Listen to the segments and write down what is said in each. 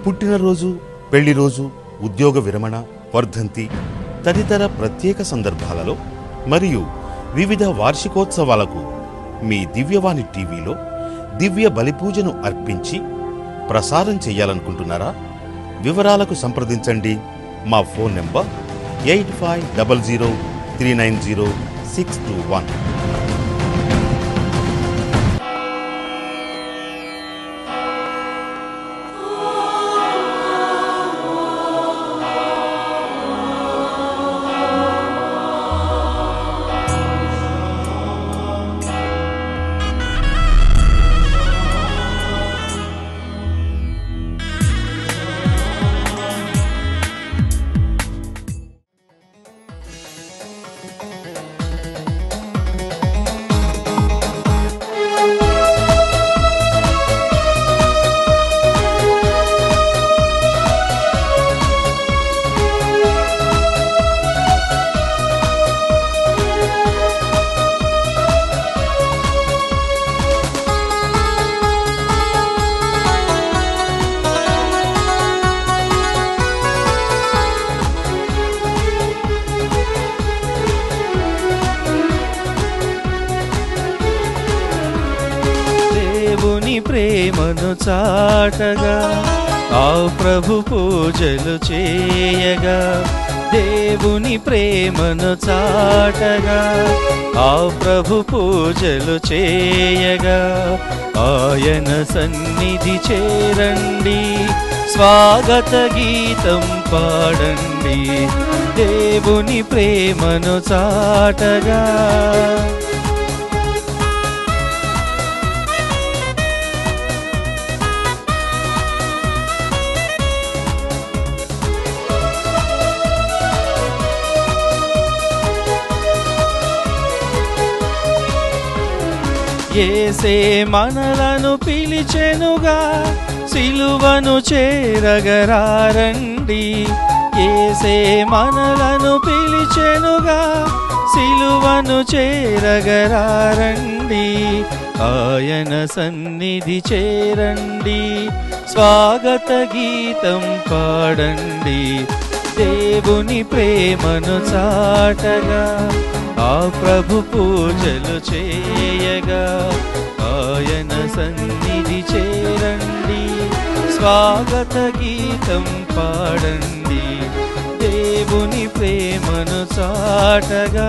పుట్టినరోజు పెళ్లి రోజు ఉద్యోగ విరమణ వర్ధంతి తదితర ప్రత్యేక సందర్భాలలో మరియు వివిధ వార్షికోత్సవాలకు మీ దివ్యవాణి టీవీలో దివ్య బలిపూజను అర్పించి ప్రసారం చేయాలనుకుంటున్నారా వివరాలకు సంప్రదించండి మా phone number eight five double zero three nine zero six two one దేవుని ప్రేమను చాటగా ఆ ప్రభు పూజలు చేయగా దేవుని ప్రేమను చాటగా ఆ ప్రభు పూజలు చేయగా ఆయన సన్నిధి చేరండి స్వాగత గీతం పాడండి దేవుని ప్రేమను చాటగా ఏసే మనలను పిలిచెనుగా సిలువను చేరగరారండి ఏసే మనలను పిలిచెనుగా సిలువను చేరగరారండి ఆయన సన్నిధి చేరండి స్వాగత గీతం పాడండి దేవుని ప్రేమను చాటగా ఆ ప్రభు పూజలు చేయగా ఆయన సన్నిధి చేరండి స్వాగత గీతం పాడండి దేవుని ప్రేమను చాటగా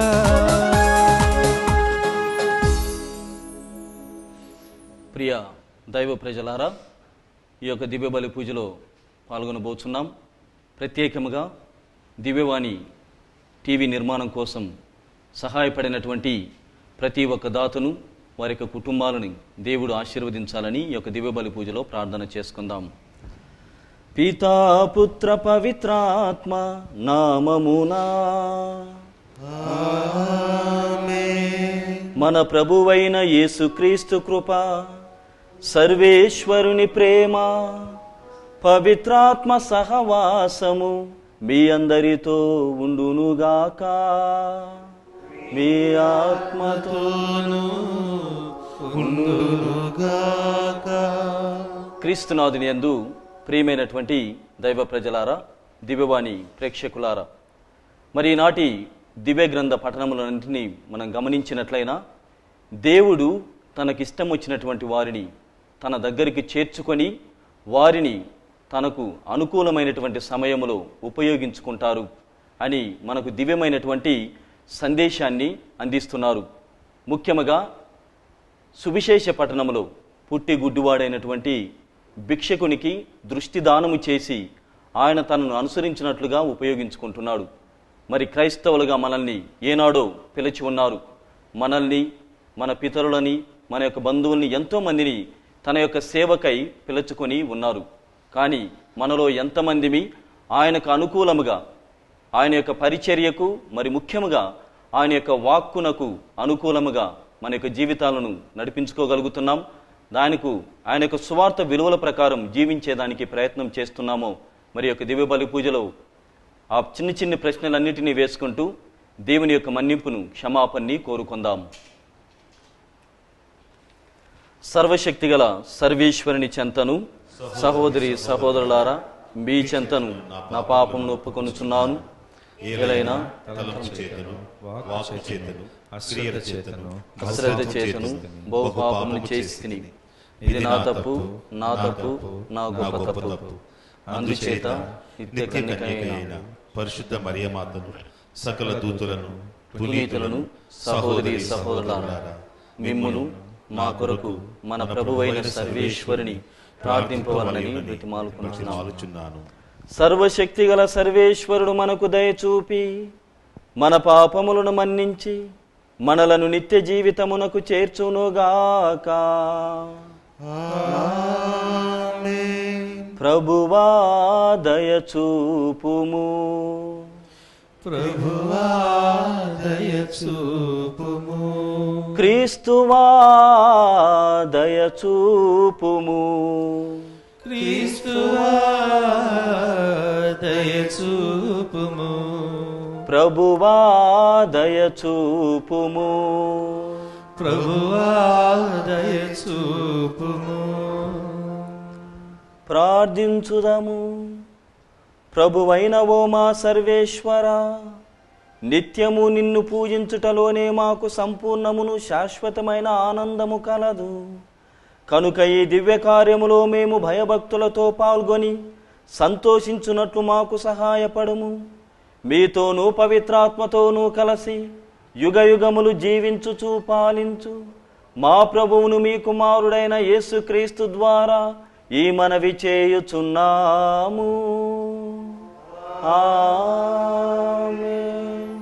ప్రియ దైవ ప్రజలారా ఈ యొక్క దివ్య బలి పూజలో పాల్గొనబోతున్నాం ప్రత్యేకముగా దివ్యవాణి టీవీ నిర్మాణం కోసం సహాయపడినటువంటి ప్రతి ఒక్క దాతను వారి యొక్క కుటుంబాలను దేవుడు ఆశీర్వదించాలని ఈ యొక్క దివ్య బలి పూజలో ప్రార్థన చేసుకుందాం పితా పుత్ర పవిత్రాత్మ నామమునా మన ప్రభువైన యేసుక్రీస్తు కృప సర్వేశ్వరుని ప్రేమ పవిత్రాత్మ సహవాసము మీ అందరితో ఉండునుగాక మీ ఆత్మతోను క్రీస్తునాథుని యందు ప్రియమైనటువంటి దైవ ప్రజలారా దివ్యవాణి ప్రేక్షకులారా మరి ఈనాటి దివ్య గ్రంథ పఠనములన్నింటినీ మనం గమనించినట్లయినా దేవుడు తనకిష్టం వచ్చినటువంటి వారిని తన దగ్గరికి చేర్చుకొని వారిని తనకు అనుకూలమైనటువంటి సమయంలో ఉపయోగించుకుంటారు అని మనకు దివ్యమైనటువంటి సందేశాన్ని అందిస్తున్నారు ముఖ్యముగా సువిశేష పట్టణంలో పుట్టి గుడ్డివాడైనటువంటి భిక్షకునికి దృష్టి దానము చేసి ఆయన తనను అనుసరించినట్లుగా ఉపయోగించుకుంటున్నాడు మరి క్రైస్తవులుగా మనల్ని ఏనాడో పిలిచి ఉన్నారు మనల్ని మన పితరులని మన యొక్క బంధువుల్ని ఎంతోమందిని తన యొక్క సేవకై పిలుచుకొని ఉన్నారు కానీ మనలో ఎంతమందిమి ఆయనకు అనుకూలముగా ఆయన యొక్క పరిచర్యకు మరి ముఖ్యముగా ఆయన యొక్క వాక్కునకు అనుకూలముగా మన యొక్క జీవితాలను నడిపించుకోగలుగుతున్నాం దానికి ఆయన యొక్క సువార్త విలువల ప్రకారం జీవించేదానికి ప్రయత్నం చేస్తున్నామో మరి యొక్క దివ్య బలి పూజలో ఆ చిన్ని చిన్ని ప్రశ్నలన్నిటినీ వేసుకుంటూ దేవుని యొక్క మన్నింపును క్షమాపణని కోరుకుందాం సర్వశక్తిగల సర్వేశ్వరుని చెంతను సహోదరి సహోదరులారా మీ చెంతను నా పాపం ఒప్పుకొనుచున్నాను ఏలైనా తలంపు చేతను వాకు చేతను క్రియల చేతను అశ్రద్ధ చేతను బహు పాపములు చేసి తిని ఇది నా తప్పు నా తప్పు నా గొప్ప తప్పు అందుచేత నిత్య నిత్య కన్యకైన కన్యకైన పరిశుద్ధ మరియమాతను సకల దూతులను పునీతులను సహోదరి సహోదరులారా మిమ్మును మా కొరకు మన ప్రభువైన సర్వేశ్వరుని ప్రార్థింపవలనని బ్రతిమాలుకుంటున్నాను ఆలోచున్నాను సర్వశక్తి గల సర్వేశ్వరుడు మనకు దయచూపి మన పాపములను మన్నించి మనలను నిత్య జీవితమునకు చేర్చునుగాక ప్రభువా దయచూపుము ప్రభువా దయచూపుము క్రీస్తువా దయచూపుము క్రీస్తువా దయచూపుము ప్రభువా దయచూపుము ప్రభువా దయచూపుము ప్రార్థించుదము ప్రభువైన ఓ మా సర్వేశ్వర నిత్యము నిన్ను పూజించుటలోనే మాకు సంపూర్ణమును శాశ్వతమైన ఆనందము కలదు కనుక ఈ దివ్య కార్యములో మేము భయభక్తులతో పాల్గొని సంతోషించున్నట్లు మాకు సహాయపడుము మీతోనూ పవిత్రాత్మతోనూ కలిసి యుగ యుగములు జీవించుచు పాలించు మా ప్రభువును మీ కుమారుడైన యేసుక్రీస్తు ద్వారా ఈ మనవి చేయుచున్నాము ఆమేన్.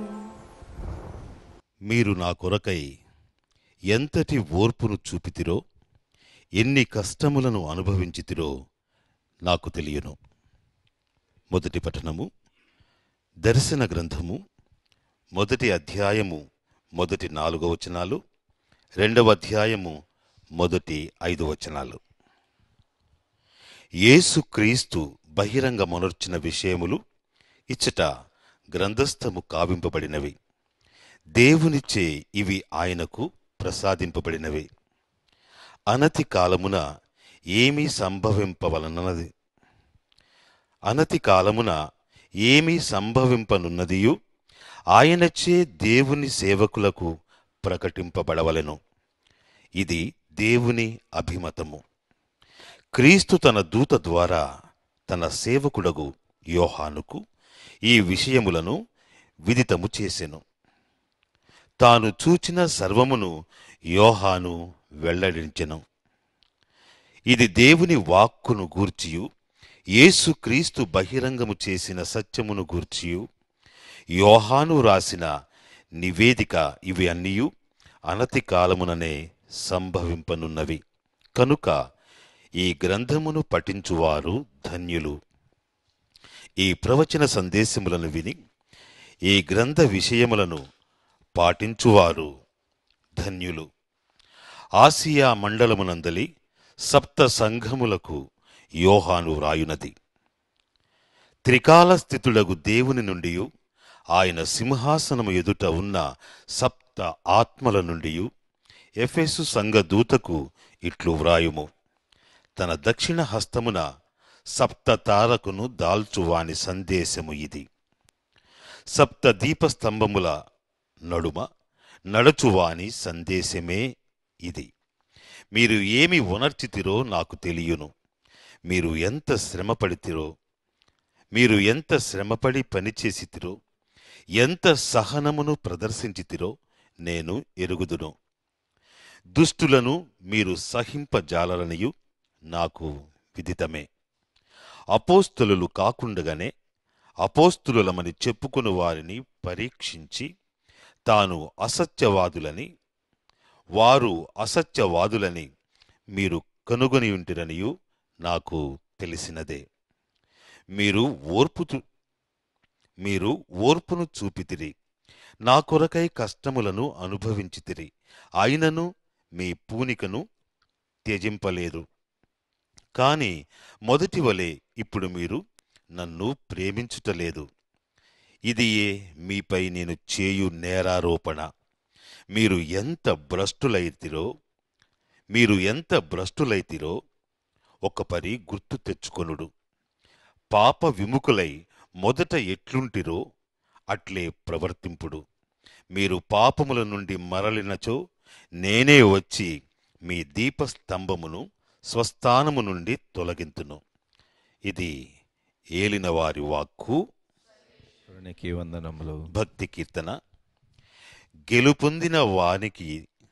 మీరు నా కొరకై ఎంతటి ఓర్పును చూపితిరో ఎన్ని కష్టములను అనుభవించితిరో నాకు తెలియను మొదటి పఠనము దర్శన గ్రంథము మొదటి అధ్యాయము మొదటి నాలుగో వచనాలు రెండవ అధ్యాయము మొదటి ఐదు వచనాలు యేసుక్రీస్తు బహిరంగమొనర్చిన విషయములు ఇచ్చట గ్రంథస్థము కావింపబడినవి దేవునిచే ఇవి ఆయనకు ప్రసాదింపబడినవి అనతి కాలమున ఏమీ సంభవింపవలనన్నది అనతి కాలమున ఏమీ సంభవింపనున్నదియు ఆయనచే దేవుని సేవకులకు ప్రకటింపబడవలెను ఇది దేవుని అభిమతము క్రీస్తు తన దూత ద్వారా తన సేవకుడగు యోహానుకు ఈ విషయములను విదితము చేసెను తాను చూచిన సర్వమును యోహాను వెల్లడించెను ఇది దేవుని వాక్కును గూర్చియు యేసుక్రీస్తు బహిరంగము చేసిన సత్యమును గూర్చియు యోహాను రాసిన నివేదిక ఇవి అన్నియు అనతి కాలముననే సంభవింపనున్నవి కనుక ఈ గ్రంథమును పఠించువారు ధన్యులు ఈ ప్రవచన సందేశములను విని ఈ గ్రంథ విషయములను పాటించువారు ధన్యులు ఆసియా మండలమునందలి సప్త సంఘములకు యోహాను వ్రాయునది త్రికాల స్థితుడగు దేవుని నుండి ఆయన సింహాసనము ఎదుట ఉన్న సప్త ఆత్మల నుండి ఎఫెసు సంఘ దూతకు ఇట్లు వ్రాయుము తన దక్షిణ హస్తమున సప్త తారకును దాల్చువాని సందేశము ఇది సప్త దీపస్తంభముల నడుమ నడచువాని సందేశమే ఇది మీరు ఏమి ఉనర్చితిరో నాకు తెలియను మీరు ఎంత శ్రమపడితిరో మీరు ఎంత శ్రమపడి పనిచేసితిరో ఎంత సహనమును ప్రదర్శించితిరో నేను ఎరుగుదును దుష్టులను మీరు సహింపజాలరనియు నాకు విదితమే అపోస్తులు కాకుండగానే అపోస్తులమని చెప్పుకుని వారిని పరీక్షించి తాను అసత్యవాదులని వారు అసత్యవాదులని మీరు కనుగొని ఉంటిరనియు నాకు తెలిసినదే మీరు ఓర్పు చూ- మీరు ఓర్పును చూపితిరి నా కొరకై కష్టములను అనుభవించితిరి అయినను మీ పూనికను త్యజింపలేదు కాని మొదటి వలె ఇప్పుడు మీరు నన్ను ప్రేమించుటలేదు ఇదియే మీపై నేను చేయు నేరారోపణ మీరు ఎంత భ్రష్టులైతిరో మీరు ఎంత భ్రష్టులైతిరో ఒక పరి గుర్తు తెచ్చుకొనుడు పాప విముఖులై మొదట ఎట్లుంటిరో అట్లే ప్రవర్తింపుడు మీరు పాపముల నుండి మరలినచో నేనే వచ్చి మీ దీపస్తంభమును స్వస్థానము నుండి తొలగింతును ఇది ఏలినవారి వాక్కు కరుణకి వందనములు భక్తి కీర్తన గెలుపొందిన వానికి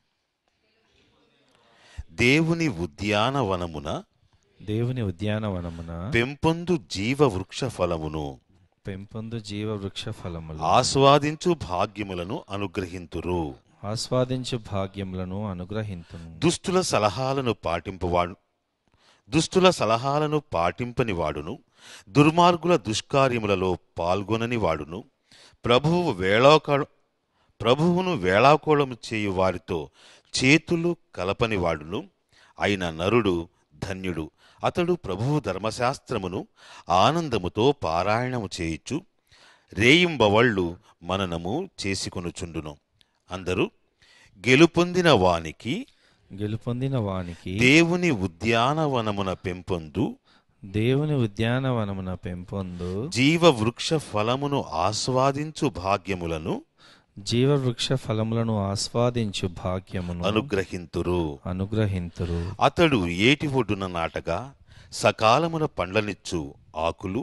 దేవుని ఉద్యానవనమున దేవుని ఉద్యానవనమున పెంపొందు జీవ వృక్ష ఫలమును పెంపొందు జీవ వృక్ష ఫలములు ఆస్వాదించు భాగ్యములను అనుగ్రహింతురు ఆస్వాదించు భాగ్యములను అనుగ్రహింతును దుష్టుల సలహాలను పాటింపవాడు దుష్టుల సలహాలను పాటింపని వాడును దుర్మార్గుల దుష్కార్యములలో పాల్గొనని వాడును ప్రభువు వేళాక ప్రభువును వేళాకోళము చేయు వారితో చేతులు కలపని వాడును అయిన నరుడు ధన్యుడు అతడు ప్రభువు ధర్మశాస్త్రమును ఆనందముతో పారాయణము చేయిచు రేయింబవళ్ళు మననము చేసుకొనుచుండును అందరూ గెలుపొందిన వానికి గెలుపొందిన వానికి దేవుని ఉద్యానవనమున పెంపొందు దేవుని ఉద్యానవనమున పెంపొందు జీవ వృక్ష ఫలమును ఆస్వాదించు భాగ్యములను జీవ వృక్ష ఫలములను ఆస్వాదించు భాగ్యమును అనుగ్రహింతురు అనుగ్రహింతురు అతడు ఏటి ఒడ్డున నాటగా సకాలమున పండ్లనిచ్చు ఆకులు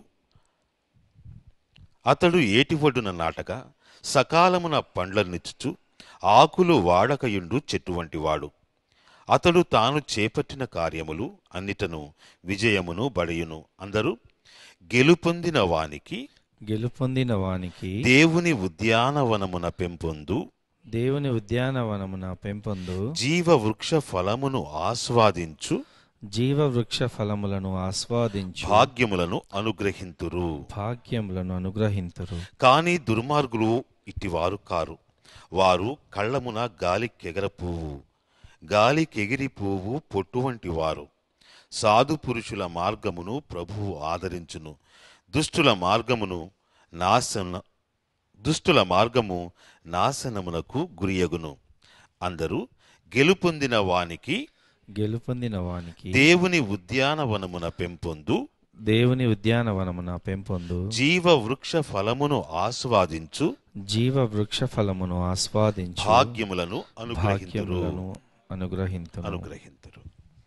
అతడు ఏటి ఒడ్డున నాటగా సకాలమున పండ్లనిచ్చుచు ఆకులు వాడకయుండు చెట్టు వంటివాడు అతడు తాను చేపట్టిన కార్యములు అన్నిటను విజయమును బడియును అందరూ గెలుపొందిన వానికి గెలుపొందిన వానికి దేవుని ఉద్యానవనమున పెంపొందు దేవుని ఉద్యానవనమున పెంపొందు జీవ వృక్ష ఫలమును ఆస్వాదించు జీవ వృక్ష ఫలములను ఆస్వాదించు భాగ్యములను అనుగ్రహింతురు భాగ్యములను అనుగ్రహింతురు కాని దుర్మార్గులు ఇట్టివారు కారు వారు కళ్ళమున గాలికెగరపువ్వు గాలికెగిరిపోవు పొట్టు వంటి వారు సాధు పురుషుల మార్గమును ప్రభువు ఆదరించును దుష్టుల మార్గమును నాశన దుష్టుల మార్గము నాశనమునకు గురియగును అందరూ గెలుపొందిన వానికి గెలుపొందిన వానికి దేవుని ఉద్యానవనమున పెంపొందు దేవుని ఉద్యానవనమున పెంపొందు జీవ వృక్ష ఫలమును ఆస్వాదించు జీవ వృక్ష ఫలమును ఆస్వాదించు భాగ్యములను అనుగ్రహింతురు భాగ్యములను అనుగ్రహింతును అనుగ్రహింతురు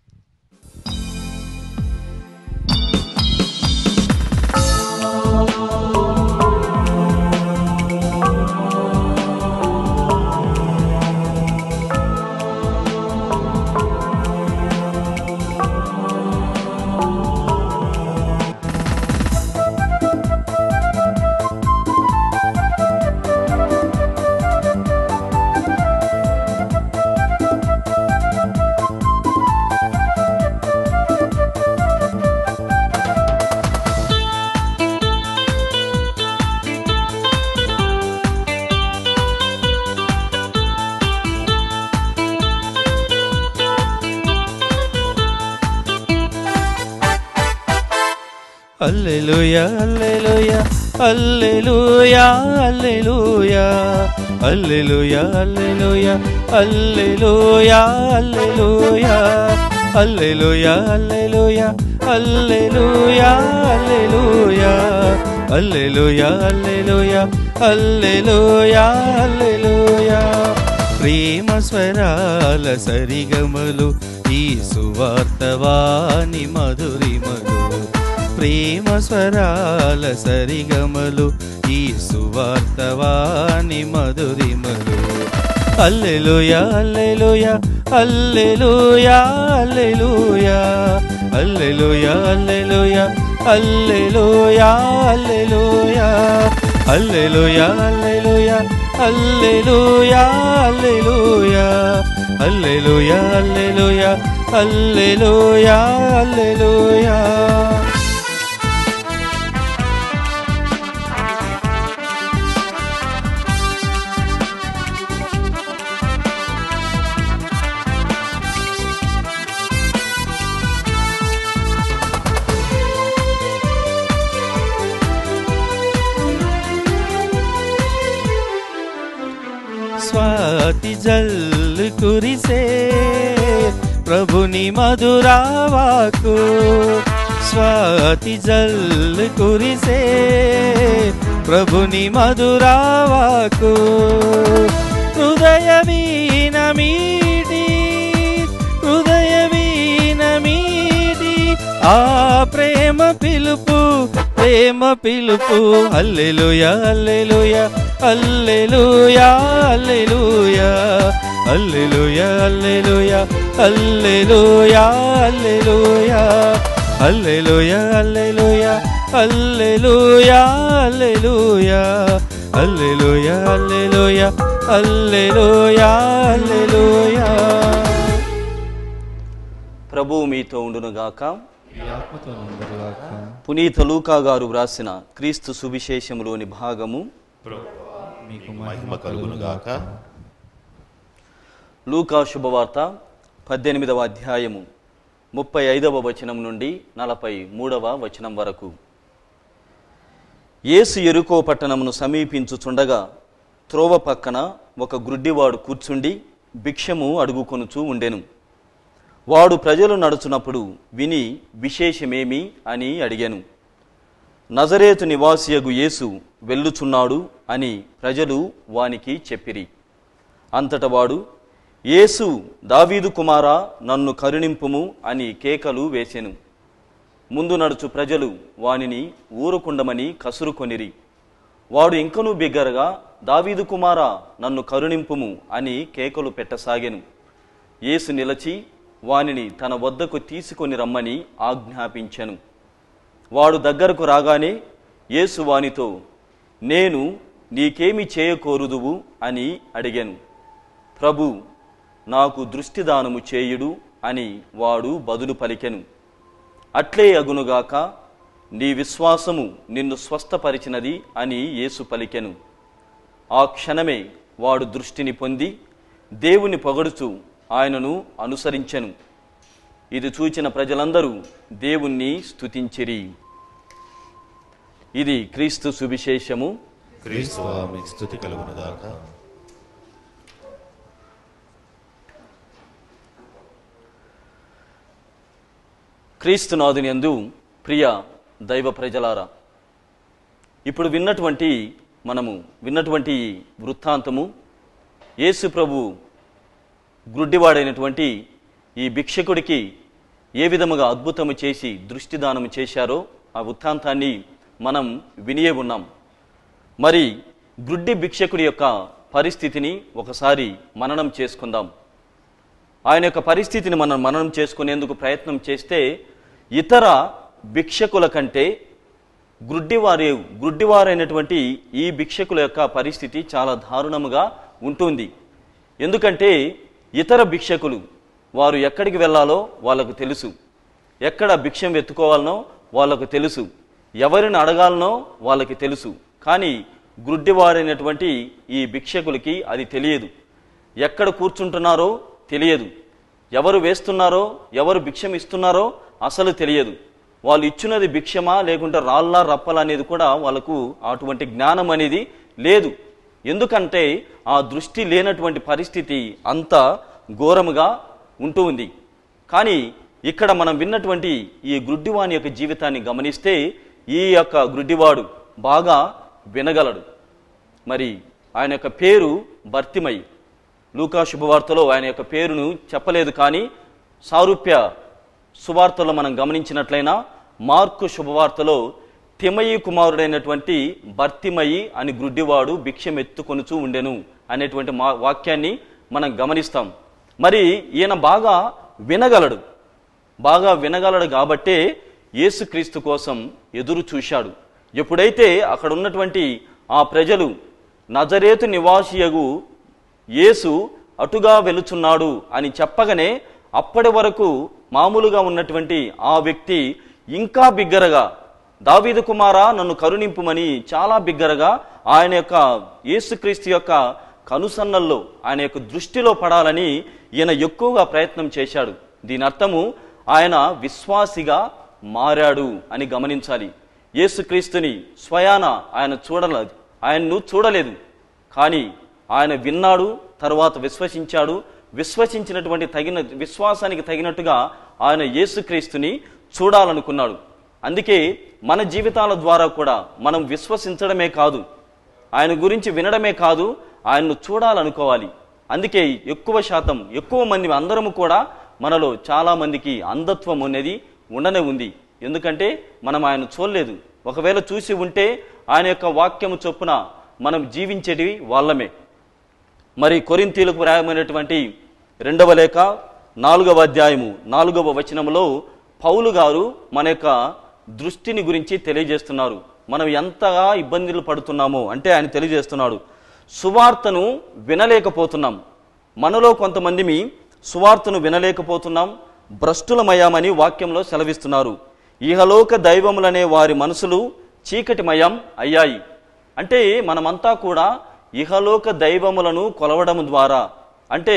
అల్లెలుయా అల్లెలుయా అల్లెలుయా అల్లెలుయా అల్లెలుయా అల్లెలుయా అల్లెలుయా అల్లెలుయా అల్లెలుయా అల్లెలుయా అల్లెలుయా అల్లెలుయా అల్లెలుయా అల్లెలుయా అల్లెలుయా అల్లెలుయా ప్రేమ స్వరాల సరిగమలు ఈ సువార్తవాని మధురిమలు ప్రేమ స్వరాల సరిగమలు ఈ సువార్తవాని మధురిమలు అల్లెలుయా అల్లెలుయా అల్లెలుయా అల్లెలుయా అల్లెలుయా అల్లెలుయా అల్లెలుయా అల్లెలుయా అల్లెలుయా అల్లెలుయా అల్లెలుయా అల్లెలుయా అల్లెలుయా అల్లెలుయా అల్లెలుయా అల్లెలుయా స్వాతి జల్లు కురిసే ప్రభుని మధురావాకు స్వాతి జల్ కురిసే ప్రభుని మధురావాకు హృదయ వీణ మీటి హృదయ వీణ మీటి ఆ ప్రేమ పిలుపు ప్రేమ పిలుపు హల్లెలూయా హల్లెలూయా హల్లెలూయా హల్లెలూయా హల్లెలూయా హల్లెలూయా హల్లెలూయా హల్లెలూయా హల్లెలూయా హల్లెలూయా హల్లెలూయా హల్లెలూయా హల్లెలూయా హల్లెలూయా హల్లెలూయా హల్లెలూయా ప్రభువు మీతో ఉండునుగాక పునీత లూకా గారు వ్రాసిన క్రీస్తు సువిశేషములోని భాగము మీకు మహిమ కలుగునుగాక లూకా శుభవార్త పద్దెనిమిదవ అధ్యాయము ముప్పై ఐదవ వచనం నుండి నలభై మూడవ వచనం వరకు యేసు ఎరుకో పట్టణమును సమీపించుచుండగా త్రోవ పక్కన ఒక గ్రుడ్డివాడు కూర్చుండి భిక్షము అడుగుకొనుచూ ఉండెను వాడు ప్రజలు నడుచునప్పుడు విని విశేషమేమి అని అడిగాను నజరేతు నివాసియగు యేసు వెళ్ళుచున్నాడు అని ప్రజలు వానికి చెప్పిరి అంతట వాడు యేసు దావీదు కుమారా నన్ను కరుణింపుము అని కేకలు వేసెను ముందు నడుచు ప్రజలు వానిని ఊరుకుండమని కసురుకొనిరి వాడు ఇంకనూ బిగ్గరగా దావీదు కుమారా నన్ను కరుణింపుము అని కేకలు పెట్టసాగెను యేసు నిలచి వానిని తన వద్దకు తీసుకొని రమ్మని ఆజ్ఞాపించెను వాడు దగ్గరకు రాగానే యేసు వానితో నేను నీకేమి చేయకోరుదువు అని అడిగాను ప్రభు నాకు దృష్టిదానము చేయుడు అని వాడు బదులు పలికెను అట్లే అగునుగాక నీ విశ్వాసము నిన్ను స్వస్థపరిచినది అని యేసు పలికెను ఆ క్షణమే వాడు దృష్టిని పొంది దేవుని పొగడుచు ఆయనను అనుసరించెను ఇది చూచిన ప్రజలందరూ దేవుణ్ణి స్తుతించిరి ఇది క్రీస్తు సువిశేషము క్రీస్తు మీకు స్థుతి కలుగునుగాక క్రీస్తునాథుని యందు ప్రియ దైవ ప్రజలారా ఇప్పుడు విన్నటువంటి మనము విన్నటువంటి ఈ వృత్తాంతము యేసు ప్రభు గ్రుడ్డివాడైనటువంటి ఈ భిక్షకుడికి ఏ విధముగా అద్భుతము చేసి దృష్టిదానము చేశారో ఆ వృత్తాంతాన్ని మనం వినియే ఉన్నాం మరి గ్రుడ్డి భిక్షకుడి యొక్క పరిస్థితిని ఒకసారి మననం చేసుకుందాం ఆయన యొక్క పరిస్థితిని మనం మననం చేసుకునేందుకు ప్రయత్నం చేస్తే ఇతర భిక్షకుల కంటే గ్రుడ్డివారి గ్రుడ్డివారైనటువంటి ఈ భిక్షకుల యొక్క పరిస్థితి చాలా దారుణముగా ఉంటుంది ఎందుకంటే ఇతర భిక్షకులు వారు ఎక్కడికి వెళ్ళాలో వాళ్ళకు తెలుసు ఎక్కడ భిక్షం వెతుకోవాలనో వాళ్ళకు తెలుసు ఎవరిని అడగాలనో వాళ్ళకి తెలుసు కానీ గ్రుడ్డివారైనటువంటి ఈ భిక్షకులకి అది తెలియదు ఎక్కడ కూర్చుంటున్నారో తెలియదు ఎవరు వేస్తున్నారో ఎవరు భిక్షం ఇస్తున్నారో అసలు తెలియదు వాళ్ళు ఇచ్చినది భిక్షమా లేకుంటే రాళ్ళ రప్పల అనేది కూడా వాళ్ళకు అటువంటి జ్ఞానం అనేది లేదు ఎందుకంటే ఆ దృష్టి లేనటువంటి పరిస్థితి అంత ఘోరముగా ఉంటూ ఉంది కానీ ఇక్కడ మనం విన్నటువంటి ఈ గ్రుడ్డివాని యొక్క జీవితాన్ని గమనిస్తే ఈ యొక్క గ్రుడ్డివాడు బాగా వినగలడు మరి ఆయన యొక్క పేరు భర్తిమై లూకా శుభవార్తలో ఆయన యొక్క పేరును చెప్పలేదు కానీ సారూప్య సువార్తలో మనం గమనించినట్లయినా మార్కు శుభవార్తలో తిమయి కుమారుడైనటువంటి భర్తిమయి అని గ్రుడ్డివాడు భిక్షం ఎత్తుకొనుచూ ఉండెను అనేటువంటి మా వాక్యాన్ని మనం గమనిస్తాం మరి ఈయన బాగా వినగలడు బాగా వినగలడు కాబట్టే యేసుక్రీస్తు కోసం ఎదురు చూశాడు ఎప్పుడైతే అక్కడ ఉన్నటువంటి ఆ ప్రజలు నజరేతు నివాసియగు యేసు అటుగా వెలుచున్నాడు అని చెప్పగానే అప్పటి వరకు మామూలుగా ఉన్నటువంటి ఆ వ్యక్తి ఇంకా బిగ్గరగా దావీదు కుమారా నన్ను కరుణింపుమని చాలా బిగ్గరగా ఆయన యొక్క యేసుక్రీస్తు యొక్క కనుసన్నల్లో ఆయన యొక్క దృష్టిలో పడాలని ఈయన ఎక్కువగా ప్రయత్నం చేశాడు దీని అర్థము ఆయన విశ్వాసిగా మారాడు అని గమనించాలి యేసుక్రీస్తుని స్వయాన ఆయన చూడలేదు ఆయన్ను చూడలేదు కానీ ఆయన విన్నాడు తర్వాత విశ్వసించాడు విశ్వసించినటువంటి తగిన విశ్వాసానికి తగినట్టుగా ఆయన యేసుక్రీస్తుని చూడాలనుకున్నాడు అందుకే మన జీవితాల ద్వారా కూడా మనం విశ్వసించడమే కాదు ఆయన గురించి వినడమే కాదు ఆయన్ను చూడాలనుకోవాలి అందుకే ఎక్కువ శాతం ఎక్కువ మంది అందరము కూడా మనలో చాలా మందికి అంధత్వం అనేది ఉండనే ఉంది ఎందుకంటే మనం ఆయన చూడలేదు ఒకవేళ చూసి ఉంటే ఆయన యొక్క వాక్యము చొప్పున మనం జీవించేటివి వాళ్ళమే మరి కొరింతీలకు వ్రాయమైనటువంటి రెండవ లేఖ నాలుగవ అధ్యాయము నాలుగవ వచనంలో పౌలు గారు మన యొక్క దృష్టిని గురించి తెలియజేస్తున్నారు మనం ఎంతగా ఇబ్బందులు పడుతున్నామో అంటే ఆయన తెలియజేస్తున్నాడు సువార్తను వినలేకపోతున్నాం మనలో కొంతమందిమి సువార్తను వినలేకపోతున్నాం భ్రష్టులమయ్యామని వాక్యంలో సెలవిస్తున్నారు ఇహలోక దైవములనే వారి మనసులు చీకటిమయం అయ్యాయి అంటే మనమంతా కూడా ఇహలోక దైవములను కొలవడం ద్వారా అంటే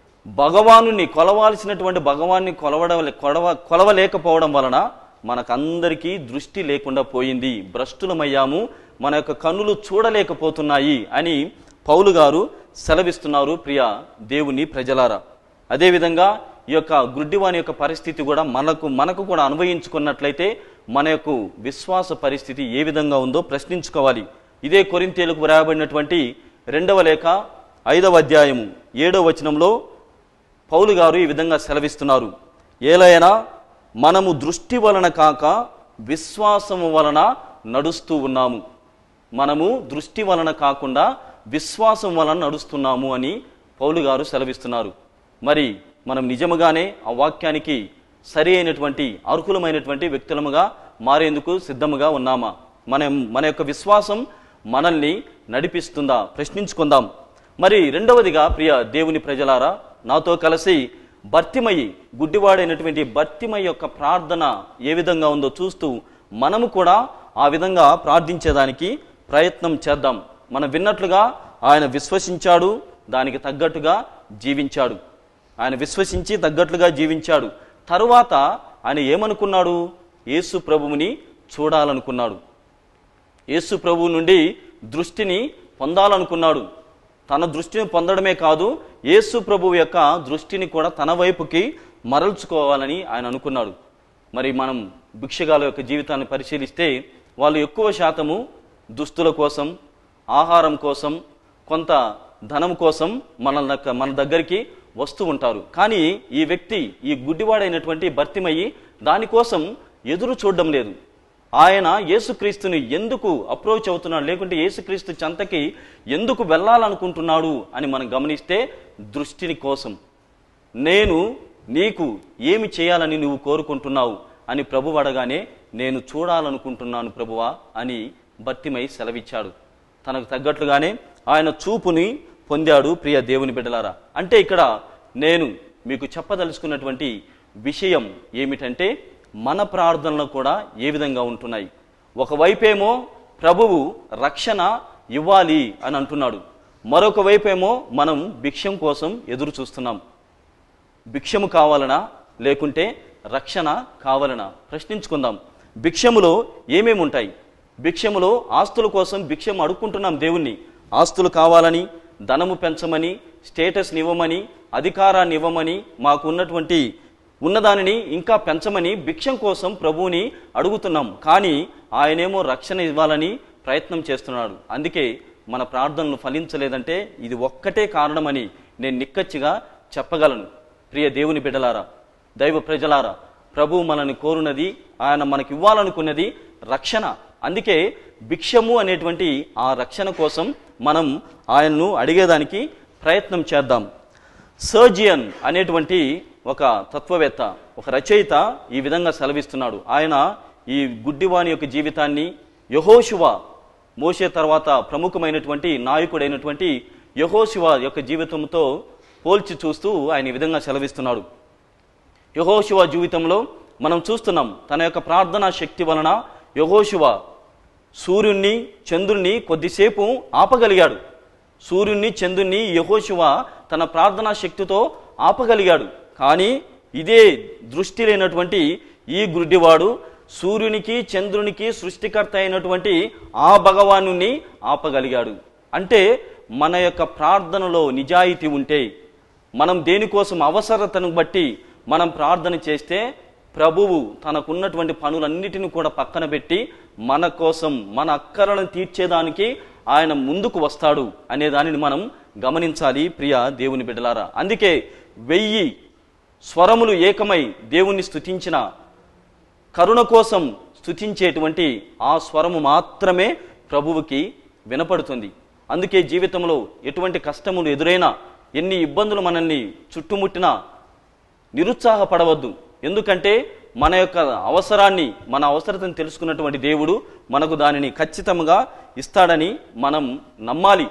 భగవానుని కొలవాల్సినటువంటి భగవాన్ని కొలవడ కొలవ కొలవలేకపోవడం వలన మనకందరికీ దృష్టి లేకుండా పోయింది భ్రష్టులమయ్యాము మన యొక్క కన్నులు చూడలేకపోతున్నాయి అని పౌలు గారు సెలవిస్తున్నారు ప్రియ దేవుని ప్రజలారా అదేవిధంగా ఈ యొక్క గుడ్డివాని యొక్క పరిస్థితి కూడా మనకు మనకు కూడా అన్వయించుకున్నట్లయితే మన యొక్క విశ్వాస పరిస్థితి ఏ విధంగా ఉందో ప్రశ్నించుకోవాలి ఇదే కొరింతేలకు వ్రాయబడినటువంటి రెండవ లేఖ ఐదవ అధ్యాయము ఏడవ వచనంలో పౌలు గారు ఈ విధంగా సెలవిస్తున్నారు ఏలైనా మనము దృష్టి వలన కాక విశ్వాసము వలన నడుస్తూ ఉన్నాము మనము దృష్టి వలన కాకుండా విశ్వాసం వలన నడుస్తున్నాము అని పౌలు గారు సెలవిస్తున్నారు మరి మనం నిజముగానే ఆ వాక్యానికి సరి అయినటువంటి అర్హులమైనటువంటి వ్యక్తులముగా మారేందుకు సిద్ధముగా ఉన్నామా మనం మన యొక్క విశ్వాసం మనల్ని నడిపిస్తుందా ప్రశ్నించుకుందాం మరి రెండవదిగా ప్రియ దేవుని ప్రజలారా నాతో కలిసి భర్తిమయి గుడ్డివాడైనటువంటి భర్తిమయి యొక్క ప్రార్థన ఏ విధంగా ఉందో చూస్తూ మనము కూడా ఆ విధంగా ప్రార్థించేదానికి ప్రయత్నం చేద్దాం మనం విన్నట్లుగా ఆయన విశ్వసించాడు దానికి తగ్గట్టుగా జీవించాడు ఆయన విశ్వసించి తగ్గట్లుగా జీవించాడు తరువాత ఆయన ఏమనుకున్నాడు యేసు ప్రభువుని చూడాలనుకున్నాడు యేసు ప్రభువు నుండి దృష్టిని పొందాలనుకున్నాడు తన దృష్టిని పొందడమే కాదు యేసు ప్రభువు యొక్క దృష్టిని కూడా తన వైపుకి మరల్చుకోవాలని ఆయన అనుకున్నాడు మరి మనం భిక్షగాల యొక్క జీవితాన్ని పరిశీలిస్తే వాళ్ళు ఎక్కువ శాతము దుస్తుల కోసం ఆహారం కోసం కొంత ధనం కోసం మన దక్క- మన దగ్గరికి వస్తూ ఉంటారు కానీ ఈ వ్యక్తి ఈ గుడ్డివాడైనటువంటి భర్తిమయ్యి దానికోసం ఎదురు చూడడం లేదు ఆయన యేసుక్రీస్తుని ఎందుకు అప్రోచ్ అవుతున్నాడు లేకుంటే యేసుక్రీస్తు చెంతకి ఎందుకు వెళ్ళాలనుకుంటున్నాడు అని మనం గమనిస్తే దృష్టిని కోసం నేను నీకు ఏమి చేయాలని నువ్వు కోరుకుంటున్నావు అని ప్రభు అడగానే నేను చూడాలనుకుంటున్నాను ప్రభువా అని భర్తిమై సెలవిచ్చాడు తనకు తగ్గట్లుగానే ఆయన చూపుని పొందాడు ప్రియ దేవుని బిడ్డలారా అంటే ఇక్కడ నేను మీకు చెప్పదలుచుకున్నటువంటి విషయం ఏమిటంటే మన ప్రార్థనలు కూడా ఏ విధంగా ఉంటున్నాయి ఒకవైపేమో ప్రభువు రక్షణ ఇవ్వాలి అని అంటున్నాడు మరొక వైపేమో మనం భిక్షం కోసం ఎదురు చూస్తున్నాం భిక్షము కావాలనా లేకుంటే రక్షణ కావాలనా ప్రశ్నించుకుందాం భిక్షములో ఏమేమి ఉంటాయి భిక్షములో ఆస్తుల కోసం భిక్షం అడుక్కుంటున్నాం దేవుణ్ణి ఆస్తులు కావాలని ధనము పెంచమని స్టేటస్ని ఇవ్వమని అధికారాన్ని ఇవ్వమని మాకు ఉన్నటువంటి ఉన్నదానిని ఇంకా పెంచమని భిక్షం కోసం ప్రభువుని అడుగుతున్నాం కానీ ఆయనేమో రక్షణ ఇవ్వాలని ప్రయత్నం చేస్తున్నాడు అందుకే మన ప్రార్థనలు ఫలించలేదంటే ఇది ఒక్కటే కారణమని నేను నిక్కచ్చిగా చెప్పగలను ప్రియ దేవుని బిడ్డలారా దైవ ప్రజలారా ప్రభు మనల్ని కోరునది ఆయన మనకి ఇవ్వాలనుకున్నది రక్షణ అందుకే భిక్షము అనేటువంటి ఆ రక్షణ కోసం మనం ఆయన్ను అడిగేదానికి ప్రయత్నం చేద్దాం సర్జియన్ అనేటువంటి ఒక తత్వవేత్త ఒక రచయిత ఈ విధంగా సెలవిస్తున్నాడు ఆయన ఈ గుడ్డివాని యొక్క జీవితాన్ని యహోశువ మోసే తర్వాత ప్రముఖమైనటువంటి నాయకుడైనటువంటి యహోశివ యొక్క జీవితంతో పోల్చి చూస్తూ ఆయన ఈ విధంగా సెలవిస్తున్నాడు యహోశివ జీవితంలో మనం చూస్తున్నాం తన యొక్క ప్రార్థనా శక్తి వలన యహోశివ సూర్యుణ్ణి చంద్రుణ్ణి కొద్దిసేపు ఆపగలిగాడు సూర్యుణ్ణి చంద్రుణ్ణి యహోశివ తన ప్రార్థనా శక్తితో ఆపగలిగాడు కానీ ఇదే దృష్టి లేనటువంటి ఈ గుడ్డివాడు సూర్యునికి చంద్రునికి సృష్టికర్త అయినటువంటి ఆ భగవాను ఆపగలిగాడు అంటే మన యొక్క ప్రార్థనలో నిజాయితీ ఉంటే మనం దేనికోసం అవసరతను బట్టి మనం ప్రార్థన చేస్తే ప్రభువు తనకున్నటువంటి పనులన్నిటిని కూడా పక్కన పెట్టి మన కోసం మన అక్కరలను తీర్చేదానికి ఆయన ముందుకు వస్తాడు అనే దానిని మనం గమనించాలి ప్రియ దేవుని బిడ్డలారా అందుకే వెయ్యి స్వరములు ఏకమై దేవుణ్ణి స్తుతించిన కరుణ కోసం స్తుతించేటువంటి ఆ స్వరము మాత్రమే ప్రభువుకి వినపడుతుంది అందుకే జీవితంలో ఎటువంటి కష్టములు ఎదురైనా ఎన్ని ఇబ్బందులు మనల్ని చుట్టుముట్టినా నిరుత్సాహపడవద్దు ఎందుకంటే మన యొక్క అవసరాన్ని మన అవసరతను తెలుసుకున్నటువంటి దేవుడు మనకు దానిని ఖచ్చితంగా ఇస్తాడని మనం నమ్మాలి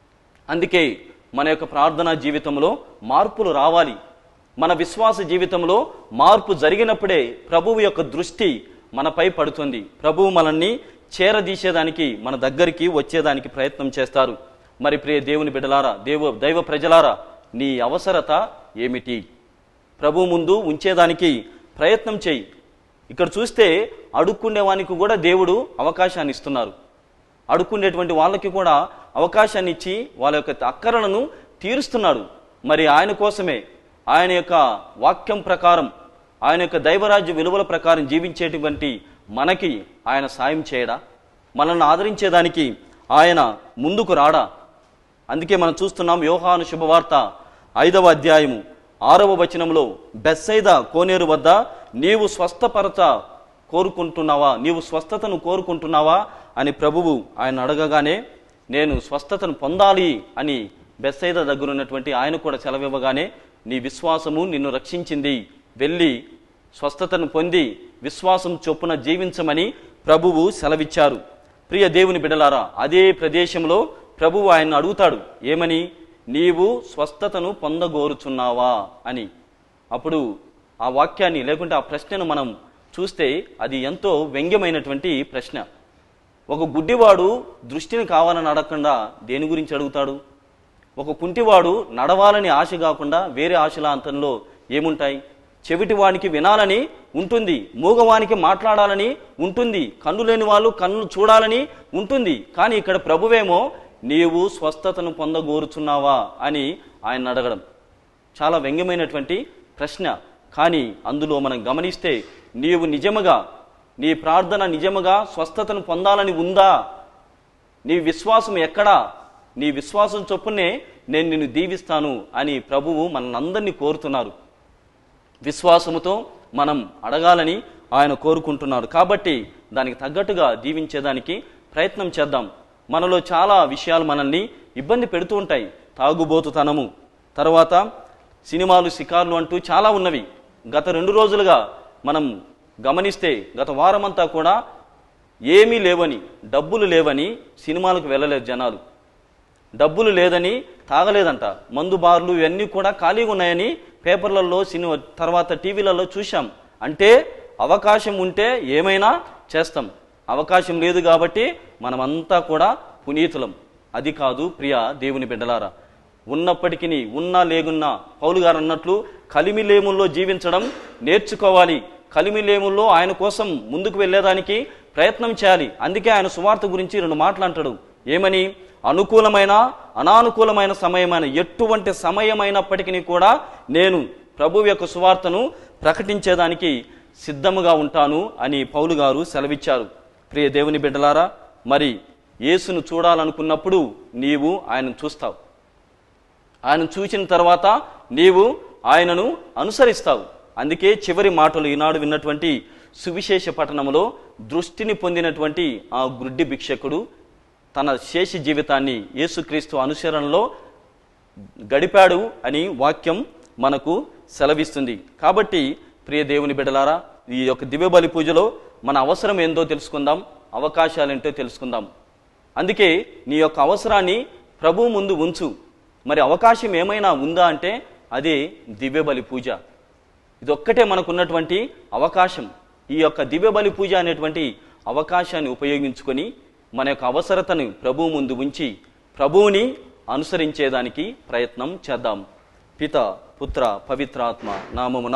అందుకే మన యొక్క ప్రార్థనా జీవితంలో మార్పులు రావాలి మన విశ్వాస జీవితంలో మార్పు జరిగినప్పుడే ప్రభువు యొక్క దృష్టి మనపై పడుతుంది ప్రభువు మనల్ని చేరదీసేదానికి మన దగ్గరికి వచ్చేదానికి ప్రయత్నం చేస్తారు మరి ప్రియ దేవుని బిడ్డలారా దేవ దైవ ప్రజలారా నీ అవసరత ఏమిటి ప్రభు ముందు ఉంచేదానికి ప్రయత్నం చేయి ఇక్కడ చూస్తే అడుక్కునేవానికి కూడా దేవుడు అవకాశాన్ని ఇస్తున్నారు అడుక్కునేటువంటి వాళ్ళకి కూడా అవకాశాన్ని ఇచ్చి వాళ్ళ యొక్క అక్కరలను తీరుస్తున్నాడు మరి ఆయన కోసమే ఆయన యొక్క వాక్యం ప్రకారం ఆయన యొక్క దైవరాజ్య విలువల ప్రకారం జీవించేటువంటి మనకి ఆయన సాయం చేయడా మనల్ని ఆదరించేదానికి ఆయన ముందుకు రాడా అందుకే మనం చూస్తున్నాం యోహాను శుభవార్త ఐదవ అధ్యాయము ఆరవ వచనంలో బెస్సైద కోనేరు వద్ద నీవు స్వస్థపరచ కోరుకుంటున్నావా నీవు స్వస్థతను కోరుకుంటున్నావా అని ప్రభువు ఆయన అడగగానే నేను స్వస్థతను పొందాలి అని బెస్సైద దగ్గర ఉన్నటువంటి ఆయన కూడా సెలవివ్వగానే నీ విశ్వాసము నిన్ను రక్షించింది వెళ్ళి స్వస్థతను పొంది విశ్వాసం చొప్పున జీవించమని ప్రభువు సెలవిచ్చారు ప్రియ దేవుని బిడలారా అదే ప్రదేశంలో ప్రభువు ఆయన అడుగుతాడు ఏమని నీవు స్వస్థతను పొందగోరుచున్నావా అని అప్పుడు ఆ వాక్యాన్ని లేకుంటే ఆ ప్రశ్నను మనం చూస్తే అది ఎంతో వ్యంగ్యమైనటువంటి ప్రశ్న ఒక గుడ్డివాడు దృష్టిని కావాలని అడగకుండా దేని గురించి అడుగుతాడు ఒక కుంటివాడు నడవాలని ఆశ కాకుండా వేరే ఆశలాంతంలో ఏముంటాయి చెవిటివానికి వినాలని ఉంటుంది మూగవానికి మాట్లాడాలని ఉంటుంది కన్ను లేని వాళ్ళు కన్ను చూడాలని ఉంటుంది కానీ ఇక్కడ ప్రభువేమో నీవు స్వస్థతను పొందగోరుచున్నావా అని ఆయన అడగడం చాలా వ్యంగ్యమైనటువంటి ప్రశ్న కానీ అందులో మనం గమనిస్తే నీవు నిజముగా నీ ప్రార్థన నిజముగా స్వస్థతను పొందాలని ఉందా నీ విశ్వాసం ఎక్కడా నీ విశ్వాసం చొప్పునే నేను నిన్ను దీవిస్తాను అని ప్రభువు మనందరినీ కోరుతున్నారు విశ్వాసముతో మనం అడగాలని ఆయన కోరుకుంటున్నారు కాబట్టి దానికి తగ్గట్టుగా దీవించేదానికి ప్రయత్నం చేద్దాం మనలో చాలా విషయాలు మనల్ని ఇబ్బంది పెడుతూ ఉంటాయి తాగుబోతుతనము తర్వాత సినిమాలు షికార్లు అంటూ చాలా ఉన్నవి గత రెండు రోజులుగా మనం గమనిస్తే గత వారమంతా కూడా ఏమీ లేవని డబ్బులు లేవని సినిమాలకు వెళ్ళలేదు జనాలు డబ్బులు లేదని తాగలేదంట మందు బార్లు ఇవన్నీ కూడా ఖాళీగా ఉన్నాయని పేపర్లలో సినిమా తర్వాత టీవీలలో చూశాం అంటే అవకాశం ఉంటే ఏమైనా చేస్తాం అవకాశం లేదు కాబట్టి మనమంతా కూడా పునీతులం అది కాదు ప్రియ దేవుని బిడ్డలారా ఉన్నప్పటికీ ఉన్నా లేకున్నా పౌలు గారు అన్నట్లు కలిమిలేముల్లో జీవించడం నేర్చుకోవాలి కలిమిలేముల్లో ఆయన కోసం ముందుకు వెళ్ళేదానికి ప్రయత్నం చేయాలి అందుకే ఆయన సువార్త గురించి రెండు మాటలు అంటాడు ఏమని అనుకూలమైన అనానుకూలమైన సమయమైన ఎటువంటి సమయమైనప్పటికీ కూడా నేను ప్రభు యొక్క సువార్తను ప్రకటించేదానికి సిద్ధముగా ఉంటాను అని పౌలు గారు సెలవిచ్చారు ప్రియ దేవుని బిడ్డలారా మరి యేసును చూడాలనుకున్నప్పుడు నీవు ఆయనను చూస్తావు ఆయన చూసిన తర్వాత నీవు ఆయనను అనుసరిస్తావు అందుకే చివరి మాటలు ఈనాడు విన్నటువంటి సువిశేష పట్టణంలో దృష్టిని పొందినటువంటి ఆ గుడ్డి భిక్షకుడు తన శేష జీవితాన్ని యేసుక్రీస్తు అనుసరణలో గడిపాడు అని వాక్యం మనకు సెలవిస్తుంది కాబట్టి ప్రియ దేవుని బిడ్డలారా ఈ యొక్క దివ్యబలి పూజలో మన అవసరం ఏందో తెలుసుకుందాం అవకాశాలేంటో తెలుసుకుందాం అందుకే నీ యొక్క అవసరాన్ని ప్రభువు ముందు ఉంచు మరి అవకాశం ఏమైనా ఉందా అంటే అదే దివ్యబలి పూజ ఇదొక్కటే మనకున్నటువంటి అవకాశం ఈ యొక్క దివ్యబలి పూజ అనేటువంటి అవకాశాన్ని ఉపయోగించుకొని మన యొక్క అవసరతను ప్రభువు ముందు ఉంచి ప్రభువుని అనుసరించేదానికి ప్రయత్నం చేద్దాం పిత పుత్ర పవిత్రాత్మ నామమున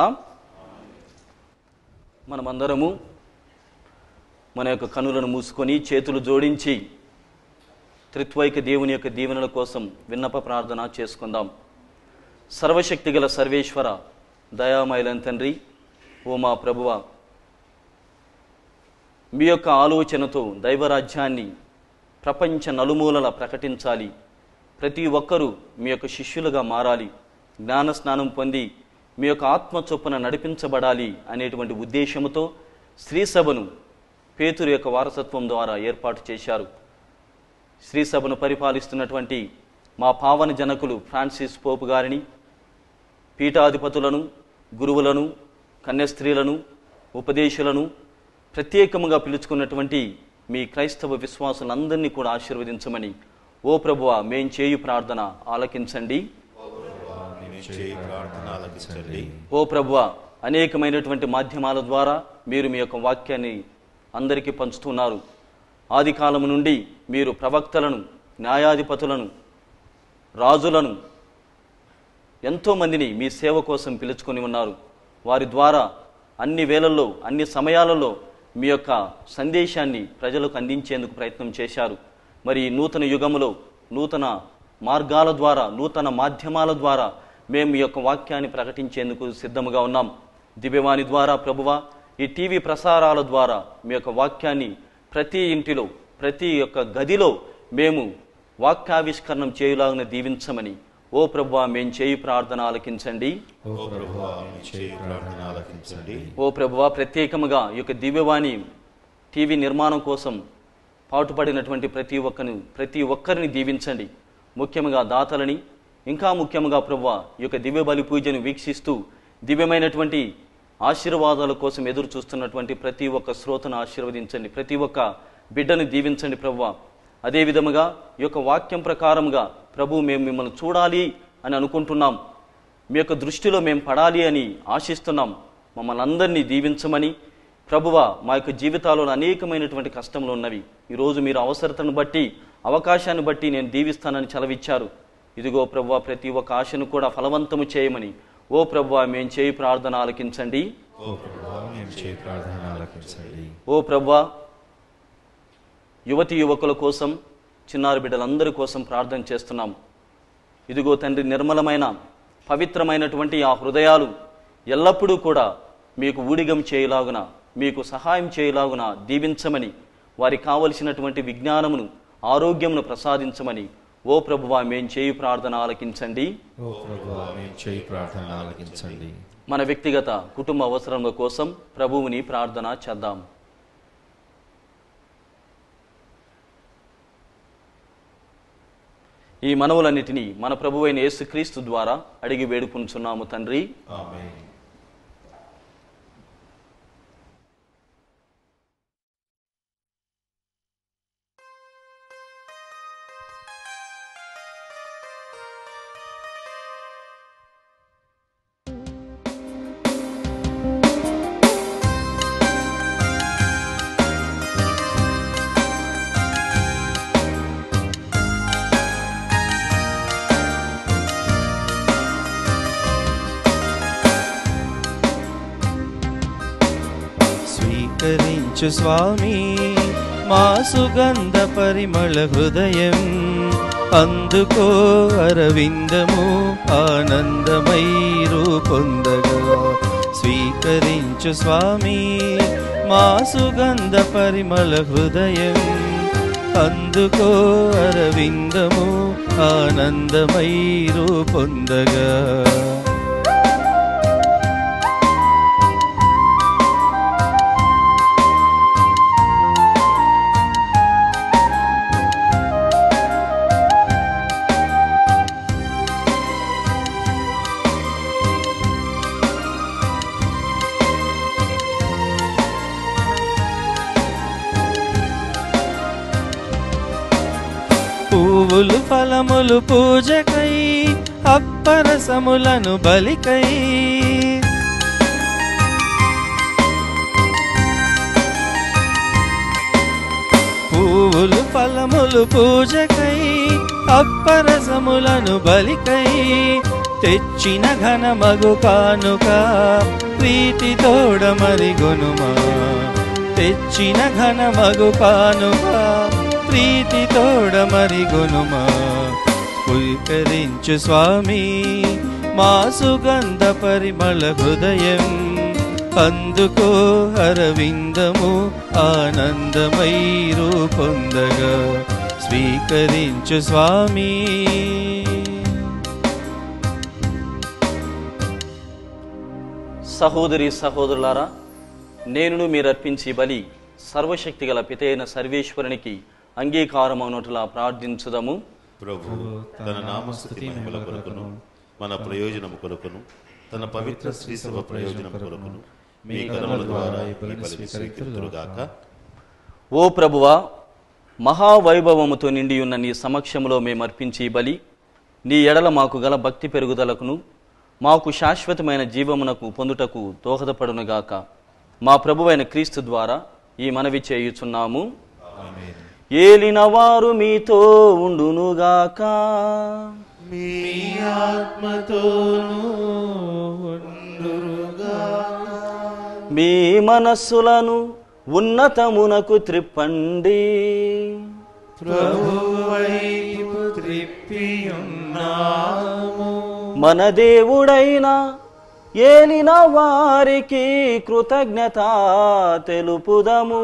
మనమందరము మన యొక్క కనులను మూసుకొని చేతులు జోడించి త్రిత్వైక దేవుని యొక్క దీవెనల కోసం విన్నప ప్రార్థన చేసుకుందాం సర్వశక్తిగల సర్వేశ్వర దయామయులం తండ్రి ఓ మా ప్రభువ మీ యొక్క ఆలోచనతో దైవరాజ్యాన్ని ప్రపంచ నలుమూలల ప్రకటించాలి ప్రతి ఒక్కరూ మీ యొక్క శిష్యులుగా మారాలి జ్ఞాన స్నానం పొంది మీ యొక్క ఆత్మ చొప్పున నడిపించబడాలి అనేటువంటి ఉద్దేశంతో శ్రీసభను పేతురు యొక్క వారసత్వం ద్వారా ఏర్పాటు చేశారు శ్రీసభను పరిపాలిస్తున్నటువంటి మా పావన జనకులు ఫ్రాన్సిస్ పోపు గారిని పీఠాధిపతులను గురువులను కన్యస్త్రీలను ఉపదేశులను ప్రత్యేకముగా పిలుచుకున్నటువంటి మీ క్రైస్తవ విశ్వాసులందరినీ కూడా ఆశీర్వదించమని ఓ ప్రభువ మేం చేయు ప్రార్థన ఆలకించండి చేయి ప్రార్థన ఆలకించండి ఓ ప్రభువ అనేకమైనటువంటి మాధ్యమాల ద్వారా మీరు మీ యొక్క వాక్యాన్ని అందరికీ పంచుతున్నారు ఆది కాలము నుండి మీరు ప్రవక్తలను న్యాయాధిపతులను రాజులను ఎంతోమందిని మీ సేవ కోసం పిలుచుకొని ఉన్నారు వారి ద్వారా అన్ని వేళల్లో అన్ని సమయాలలో మీ యొక్క సందేశాన్ని ప్రజలకు అందించేందుకు ప్రయత్నం చేశారు మరి ఈ నూతన యుగములో నూతన మార్గాల ద్వారా నూతన మాధ్యమాల ద్వారా మేము మీ యొక్క వాక్యాన్ని ప్రకటించేందుకు సిద్ధముగా ఉన్నాం దివ్యవాణి ద్వారా ప్రభువ ఈ టీవీ ప్రసారాల ద్వారా మీ యొక్క వాక్యాన్ని ప్రతి ఇంటిలో ప్రతి యొక్క గదిలో మేము వాక్యావిష్కరణం చేయులాగిన దీవించమని ఓ ప్రభువా మేం చేయి ప్రార్థన ఆలకించండి ఓ ప్రభువా మీ చేయి ప్రార్థన ఆలకించండి ఓ ప్రభువా ప్రత్యేకముగా ఈ యొక్క దివ్యవాణి టీవీ నిర్మాణం కోసం పాటుపడినటువంటి ప్రతి ఒక్కరిని ప్రతి ఒక్కరిని దీవించండి ముఖ్యంగా దాతలని ఇంకా ముఖ్యంగా ప్రభువా ఈ యొక్క దివ్య బలి పూజను వీక్షిస్తూ దివ్యమైనటువంటి ఆశీర్వాదాల కోసం ఎదురు చూస్తున్నటువంటి ప్రతి ఒక్క శ్రోతను ఆశీర్వదించండి ప్రతి ఒక్క బిడ్డను దీవించండి ప్రభువా అదే విధముగా ఈ యొక్క వాక్యం ప్రకారముగా ప్రభు మేము మిమ్మల్ని చూడాలి అని అనుకుంటున్నాం మీ యొక్క దృష్టిలో మేము పడాలి అని ఆశిస్తున్నాం మమ్మల్ని అందరినీ దీవించమని ప్రభువ మా యొక్క జీవితాలలో అనేకమైనటువంటి కష్టములు ఉన్నవి ఈరోజు మీరు అవసరతను బట్టి అవకాశాన్ని బట్టి నేను దీవిస్తానని చలవిచ్చారు ఇదిగో ప్రభువ ప్రతి ఒక్క ఆశను కూడా ఫలవంతము చేయమని ఓ ప్రభువ మేము చేయి ప్రార్థన ఆలకించండి ఓ ప్రభువా మేము చేయి ప్రార్థన ఆలకించండి ఓ ప్రభువ యువతి యువకుల కోసం చిన్నారి బిడ్డలందరి కోసం ప్రార్థన చేస్తున్నాం ఇదిగో తండ్రి నిర్మలమైన పవిత్రమైనటువంటి ఆ హృదయాలు ఎల్లప్పుడూ కూడా మీకు ఊడిగం చేయలాగున మీకు సహాయం చేయలాగున దీవించమని వారికి కావలసినటువంటి విజ్ఞానమును ఆరోగ్యమును ప్రసాదించమని ఓ ప్రభువా మేం చేయి ప్రార్థన ఆలకించండి ఓ ప్రభువా మేము చేయి ప్రార్థన ఆలకించండి మన వ్యక్తిగత కుటుంబ అవసరముల కోసం ప్రభువుని ప్రార్థన చేద్దాం ఈ మనవులన్నిటినీ మన ప్రభువైన యేసుక్రీస్తు ద్వారా అడిగి వేడుకుంటున్నాము తండ్రి ఆమేన్ స్వీకరించు స్వామి మా సుగంధ పరిమళ హృదయం అందుకో అరవిందము ఆనందమై రూపొందగా స్వీకరించు స్వామి మా సుగంధ పరిమళ హృదయం అందుకో అరవిందము ఆనందమై రూపొందగా పువ్వులు ఫలములు పూజకై అప్పరసములను బలికై పువ్వులు ఫలములు పూజకై అప్పరసములను బలికై తెచ్చిన ఘనమగు కానుక ప్రీతి తోడమరి గొనుమా తెచ్చిన ఘనమగు కానుక ప్రీతి తోడమరి గొనుమా పుల్కరించు స్వామి మా సుగంధ పరిమళ హృదయం అందుకో అరవిందము ఆనందమై రూపొందగా స్వీకరించు స్వామి సహోదరి సహోదరులారా నేనును మీరు అర్పించి బలి సర్వశక్తి గల పితైన సర్వేశ్వరునికి అంగీకారమవునట్లా ప్రార్థించుదము ప్రభు తన నామస్థుతి మహిమల కొరకును మన ప్రయోజనము కొరకును తన పవిత్ర శ్రీసభ ప్రయోజనం కొరకును మీ కరుణ ద్వారా ఈ బలిని స్వీకరింతురుగాక ఓ ప్రభువా మహావైభవముతో నిండి ఉన్న నీ సమక్షంలో మేము అర్పించి ఈ బలి నీ ఎడల మాకు గల భక్తి పెరుగుదలకును మాకు శాశ్వతమైన జీవమునకు పొందుటకు దోహదపడునుగాక మా ప్రభువైన క్రీస్తు ద్వారా ఈ మనవి చేయుచున్నాము ఏలిన వారు మీతో ఉండునుగాక మీ ఆత్మతోను మీ మనస్సులను ఉన్నతమునకు త్రిప్పండి ప్రభువైపు త్రిప్పియున్నాము మన దేవుడైన ఏలిన వారికి కృతజ్ఞత తెలుపుదము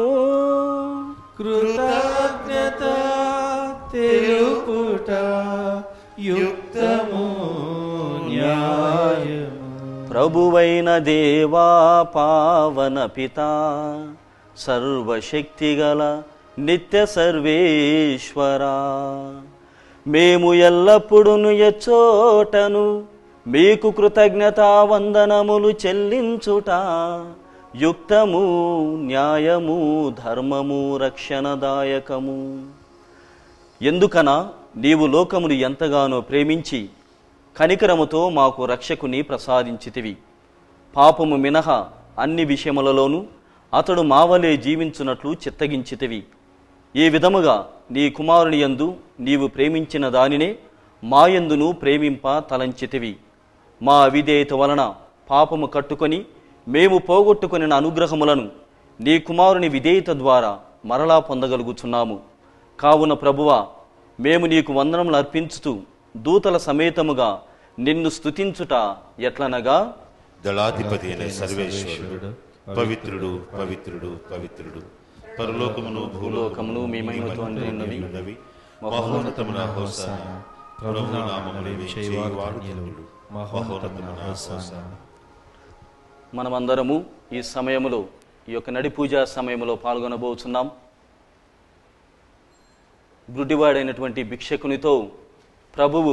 కృతజ్ఞత తెలుపుట యుక్తము న్యాయము ప్రభువైన దేవా పావన పిత సర్వశక్తిగల నిత్య సర్వేశ్వరా మేము ఎల్లప్పుడూ ఎచ్చోటను మీకు కృతజ్ఞత వందనములు చెల్లించుట యుక్తము న్యాయము ధర్మము రక్షణదాయకము ఎందుకనా నీవు లోకమును ఎంతగానో ప్రేమించి కనికరముతో మాకు రక్షకుని ప్రసాదించితివి పాపము మినహా అన్ని విషయములలోనూ అతడు మావలే జీవించున్నట్లు చిత్తగించితివి ఈ విధముగా నీ కుమారుని యందు నీవు ప్రేమించిన దానినే మాయందును ప్రేమింప తలంచితివి మా అవిధేయత వలన పాపము కట్టుకొని మేము పోగొట్టుకొనిన అనుగ్రహములను నీ కుమారుని విధేయత ద్వారా మరలా పొందగలుగుచున్నాము కావున ప్రభువా మేము నీకు వందనములు అర్పించుతూ దూతల సమేతముగా నిన్ను స్తుతించుట ఎట్లనగా దళాధిపతి అయిన సర్వేశ్వరుడు పవిత్రుడు పవిత్రుడు పవిత్రుడు పరలోకమును భూలోకమును మీ మహిమతో నిండినవి ఉన్నవి మహోన్నతమున హోసాన ప్రభు నామమున విజయవాడు ధన్యులు మహోన్నతమున హోసాన మనమందరము ఈ సమయములో ఈ యొక్క నడి పూజా సమయంలో పాల్గొనబోతున్నాం గుడ్డివాడైనటువంటి భిక్షకునితో ప్రభువు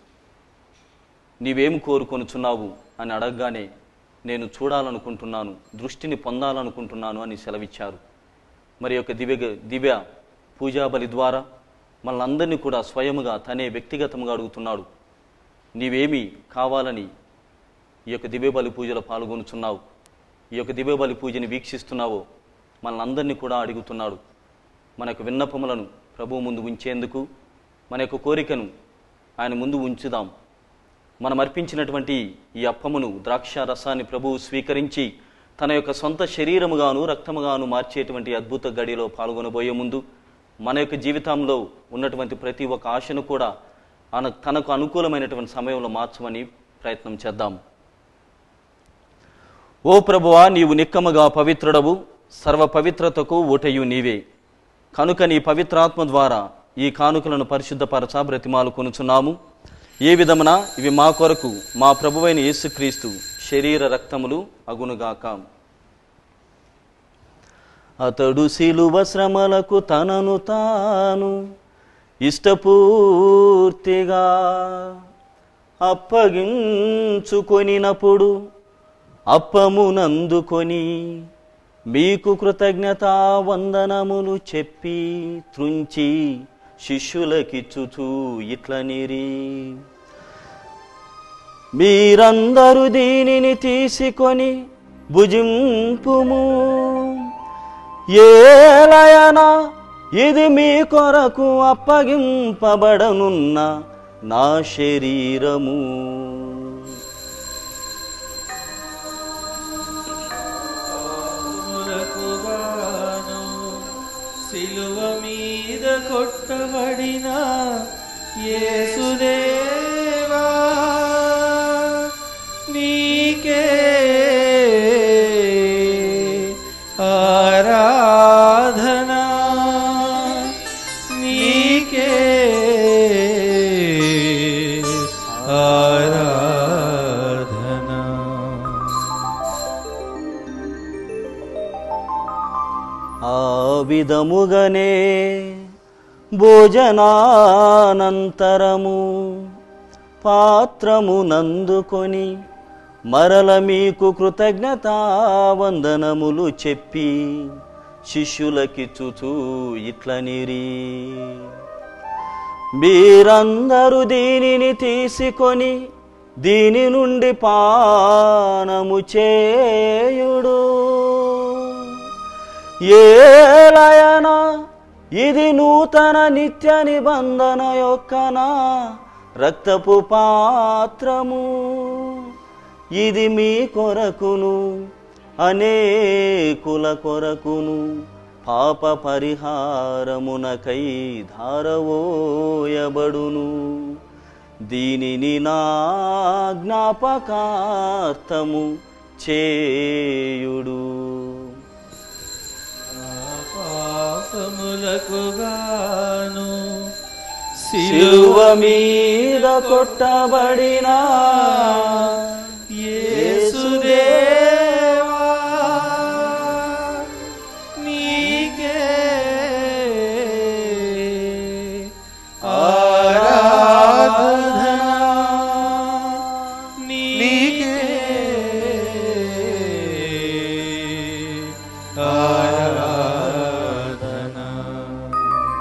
నీవేం కోరుకొనుచున్నావు అని అడగగానే నేను చూడాలనుకుంటున్నాను దృష్టిని పొందాలనుకుంటున్నాను అని సెలవిచ్చారు మరి యొక్క దివ్య దివ్య పూజా బలి ద్వారా మనందరినీ కూడా స్వయముగా తనే వ్యక్తిగతంగా అడుగుతున్నాడు నీవేమి కావాలని ఈ యొక్క దివ్య బలి పూజలో పాల్గొనుచున్నావు ఈ యొక్క దివ్య బలి పూజని వీక్షిస్తున్నావో మనందరినీ కూడా అడుగుతున్నాడు మన యొక్క విన్నపములను ప్రభువు ముందు ఉంచేందుకు మన యొక్క కోరికను ఆయన ముందు ఉంచుదాం మనం అర్పించినటువంటి ఈ అప్పమును ద్రాక్ష రసాన్ని ప్రభువు స్వీకరించి తన యొక్క సొంత శరీరముగాను రక్తముగాను మార్చేటువంటి అద్భుత గడిలో పాల్గొనబోయే ముందు మన యొక్క జీవితంలో ఉన్నటువంటి ప్రతి ఒక్క ఆశను కూడా అన తనకు అనుకూలమైనటువంటి సమయంలో మార్చమని ప్రయత్నం చేద్దాం ఓ ప్రభువా నీవు నిక్కముగా పవిత్రుడవు సర్వ పవిత్రతకు ఊటయు నీవే కనుక నీ పవిత్రాత్మ ద్వారా ఈ కానుకలను పరిశుద్ధపరచ బ్రతిమాలు కొనుచున్నాము ఏ విధమున ఇవి మా కొరకు మా ప్రభువైన యేసుక్రీస్తు శరీర రక్తములు అగునుగాక అతడు శిలువ శ్రమలకు తనను తాను ఇష్టపూర్తిగా అప్పగించుకొనినప్పుడు అప్పమునందుకొని మీకు కృతజ్ఞతా వందనములు చెప్పి త్రుంచి శిష్యులకిచ్చుచూ ఇట్లనిరి మీరందరూ దీనిని తీసుకొని భుజింపుము ఏలయన ఇది మీ కొరకు అప్పగింపబడనున్న నా శరీరము కొరకుగాను సిలువ మీద కొట్టబడిన యేసుదేవా విధముగనే భోజనానంతరము పాత్రము నందుకొని మరల మీకు కృతజ్ఞతావందనములు చెప్పి శిష్యులకిచ్చుచూ ఇట్లనిరి మీరందరూ దీనిని తీసుకొని దీని నుండి పానము చేయుడు ఏలయన ఇది నూతన నిత్య నిబంధన యొక్కన రక్తపు పాత్రము ఇది మీ కొరకును అనేకుల కొరకును పాప పరిహారమునకై ధారవోయబడును దీనిని నా జ్ఞాపకార్థము చేయుడు పాపములకు గాను శిలువ మీద కొట్టబడిన యేసుదేవా నీకే ఆరాధన నీకే ఆరాధన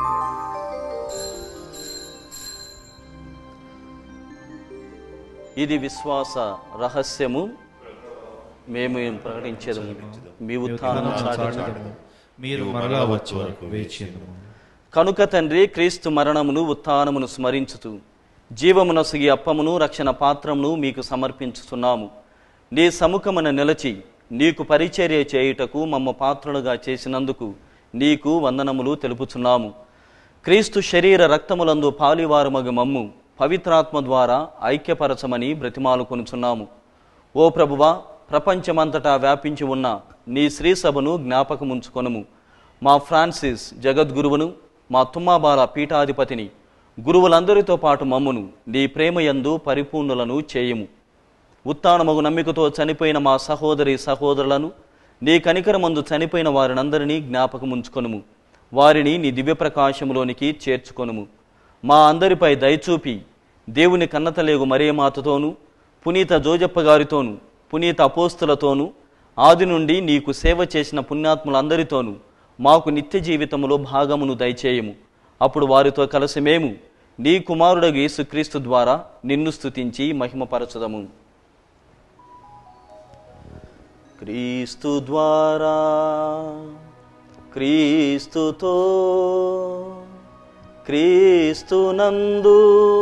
ఇది విశ్వాస రహస్యము మేము ప్రకటించేది మీ ఉత్థానం చాటించడం మీరు మరలా వచ్చే వరకు వేచిందుము కనుక తండ్రి క్రీస్తు మరణమును ఉత్థానమును స్మరించుతూ జీవమునొసగి అప్పమును రక్షణ పాత్రమును మీకు సమర్పించుతున్నాము నీ సముఖమున నిలచి నీకు పరిచర్య చేయుటకు మమ్మ పాత్రలుగా చేసినందుకు నీకు వందనములు తెలుపుచున్నాము క్రీస్తు శరీర రక్తములందు పాలివారమగు మమ్ము పవిత్రాత్మ ద్వారా ఐక్యపరచమని బ్రతిమాలు కొనుచున్నాము ఓ ప్రభువా ప్రపంచమంతటా వ్యాపించి ఉన్న నీ శ్రీ సభను జ్ఞాపకముంచుకొనుము మా ఫ్రాన్సిస్ జగద్గురువును మా తుమ్మాబాల పీఠాధిపతిని గురువులందరితో పాటు మమ్మును నీ ప్రేమయందు పరిపూర్ణులను చేయుము ఉత్తానమగు నమ్మికతో చనిపోయిన మా సహోదరి సహోదరులను నీ కనికరమందు చనిపోయిన వారినందరినీ జ్ఞాపకముంచుకొనుము వారిని నీ దివ్యప్రకాశములోనికి చేర్చుకొనుము మా అందరిపై దయచూపి దేవుని కన్నతలేగు మరియమాతతోనూ పునీత జోజప్ప గారితోనూ పునీత అపోస్తులతోనూ ఆది నుండి నీకు సేవ చేసిన పుణ్యాత్ములందరితోనూ మాకు నిత్య జీవితములో భాగమును దయచేయము అప్పుడు వారితో కలిసి మేము నీ కుమారుడగు యేసుక్రీస్తు ద్వారా నిన్ను స్తుతించి మహిమపరచదము క్రీస్తు ద్వారా క్రీస్తుతో క్రీస్తునందు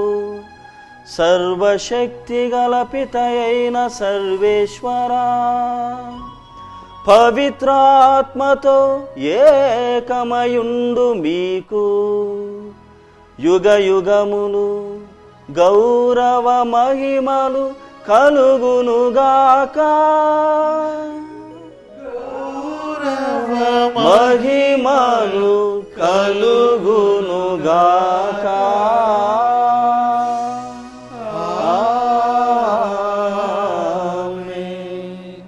సర్వశక్తి గల పితయైన సర్వేశ్వరా పవిత్రాత్మతో ఏకమయుండు మీకు యుగ యుగములు గౌరవ మహిమలు కలుగునుగాక మహిమలు కలుగునుగాక ఆమేన్.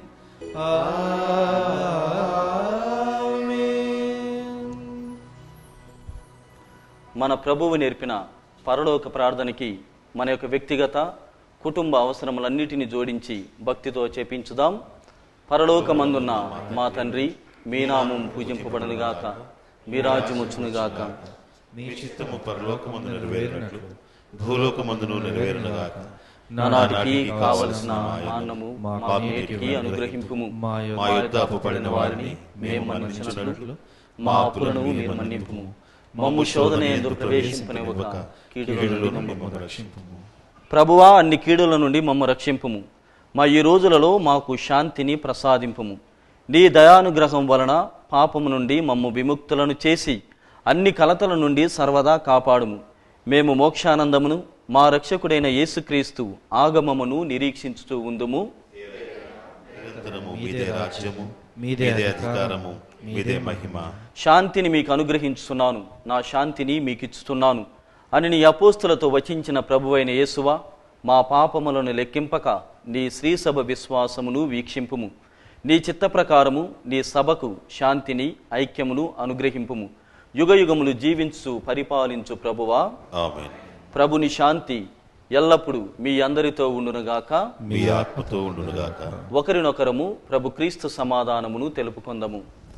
మన ప్రభువు నేర్పిన పరలోక ప్రార్థనకి మన యొక్క వ్యక్తిగత కుటుంబ అవసరములన్నిటిని జోడించి భక్తితో చేపించుదాం పరలోకమందున్న మా తండ్రి మీ నామం పూజింపబడనుగాక మీ రాజ్యం వచ్చునుగాక నీ చిత్తము పరలోకమందు నెరవేరినట్లు భూలోకమందును నెరవేరునుగాక నానాటికి కావలసిన అన్నము మా నేటికి అనుగ్రహింపుము మా యుద్ధ అప్పుపడిన వారిని మేము మన్నించినట్లు మా అప్పులను మీరు మన్నింపుము మమ్ము శోధన ఎందు ప్రవేశింపనివ్వక కీడుల నుండి మమ్మల్ని రక్షింపుము ప్రభువా అన్ని కీడుల నుండి మమ్మ రక్షింపుము మా ఈ రోజులలో మాకు శాంతిని ప్రసాదింపుము నీ దయానుగ్రహం వలన పాపము నుండి మమ్ము విముక్తులను చేసి అన్ని కలతల నుండి సర్వదా కాపాడుము మేము మోక్షానందమును మా రక్షకుడైన యేసుక్రీస్తు ఆగమమును నిరీక్షించుతూ ఉందుము నిరంతరము మీదే రాజ్యము మీదే మీదే అధికారము మీదే మహిమ శాంతిని మీకు అనుగ్రహించుతున్నాను నా శాంతిని మీకు ఇచ్చుతున్నాను అని నీ అపోస్తులతో వచించిన ప్రభువైన యేసువా మా పాపములను లెక్కింపక నీ శ్రీసభ విశ్వాసమును వీక్షింపుము నీ చిత్త ప్రకారము నీ సభకు శాంతిని ఐక్యమును అనుగ్రహింపుము యుగ యుగములు జీవించు పరిపాలించు ప్రభువా ఆమెన్ ప్రభుని శాంతి ఎల్లప్పుడూ మీ అందరితో ఉండునుగాక మీ ఆత్మతో ఉండునుగాక ఒకరినొకరము ప్రభు క్రీస్తు సమాధానమును తెలుపుకొందము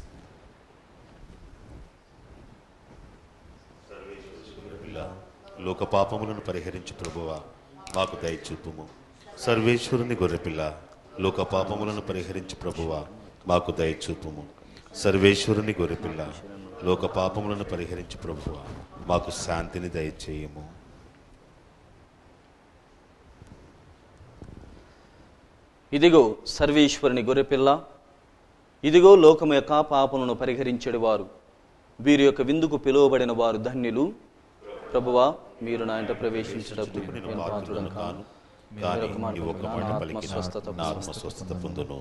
లోక పాపములను పరిహరించు ప్రభువా మాకు దయచూపుము సర్వేశ్వరుని గొర్రెపిల్ల లోక పాపములను పరిహరించు ప్రభువా మాకు దయచూపుము సర్వేశ్వరుని గొర్రెపిల్ల లోక పాపములను పరిహరించు ప్రభువా మాకు శాంతిని దయచేయము ఇదిగో సర్వేశ్వరుని గొర్రెపిల్ల ఇదిగో లోకము యొక్క పాపములను పరిహరించేడు వారు వీరి యొక్క విందుకు పిలువబడిన వారు ధన్యులు ప్రభువా మీరు నా ఇంట ప్రవేశించటప్పుడు నేను నేను పాత్రుడను పాత్రుడను కాను మీ కానీ యొక్క మాట నీ ఒక్క నా మాట ఆత్మ పలికిన స్వస్థత నా ఆత్మ స్వస్థత పొందును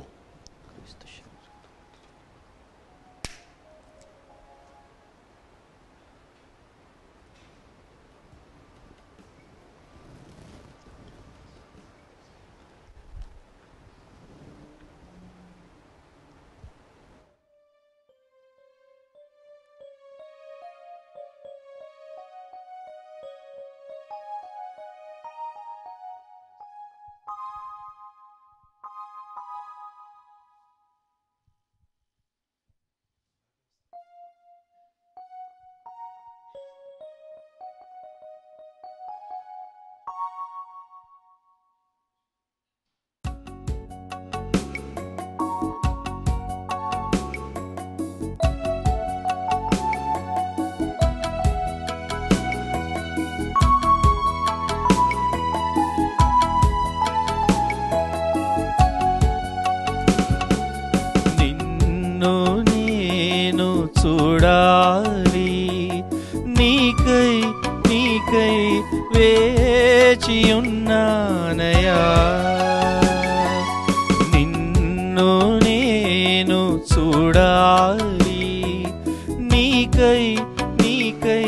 నిన్ను నేను చూడాలి నీకై నీకై వేచియున్నానయా నిన్ను నేను చూడాలి నీకై నీకై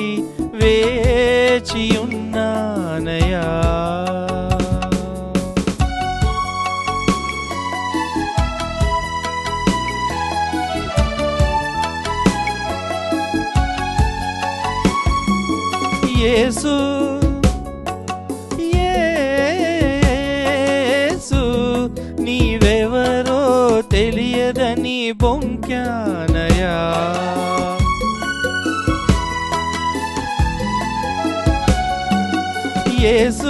వేచియున్నానయా యేసు యేసు నీవెవరో తెలియదని బొంక్యానయా యేసు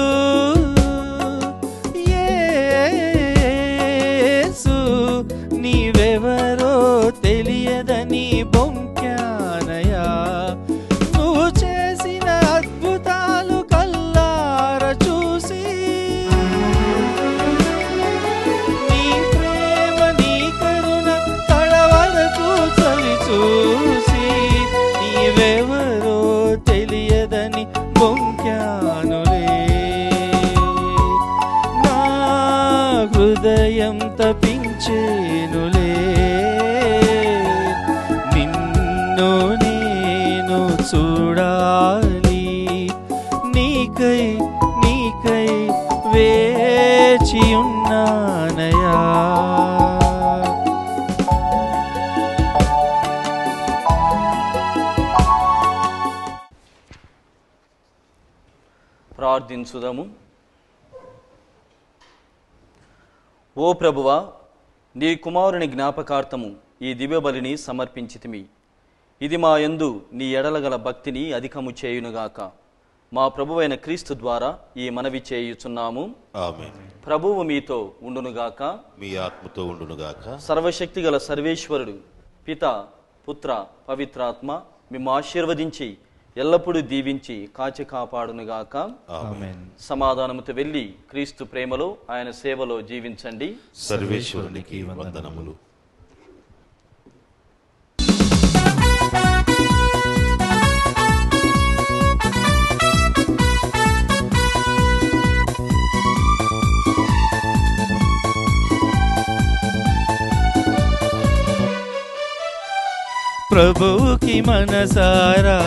యేసు నీవెవరో తెలియదని బొంక్యానయా నువ్వు చేసిన అద్భుతాలు కల్లార చూసి నీ ప్రేమ నీ కరుణ తడవరకు చవి చూసి నీవెవరో తెలియదని బొంక్యానులే నా హృదయం తపించేనులే నిన్ను నేను చూడాలి నీకై నీకై వేచియున్నానయా ప్రార్థించుదము ఓ ప్రభువా నీ కుమారుని జ్ఞాపకార్థము ఈ దివ్య బలిని సమర్పించితిమి ఇది మా యందు నీ ఎడలగల భక్తిని అధికము చేయునుగాక మా ప్రభువైన క్రీస్తు ద్వారా ఈ మనవి చేయుచున్నాము ఆమెన్ ప్రభువు మీతో ఉండునుగాక మీ ఆత్మతో ఉండునుగాక సర్వశక్తిగల సర్వేశ్వరుడు పిత పుత్ర పవిత్రాత్మ మేము ఆశీర్వదించి ఎల్లప్పుడూ దీవించి కాచి కాపాడునుగాక ఆమెన్ సమాధానముతో వెళ్ళి క్రీస్తు ప్రేమలో ఆయన సేవలో జీవించండి సర్వేశ్వరునికి వందనములు ప్రభువుకి మనసారా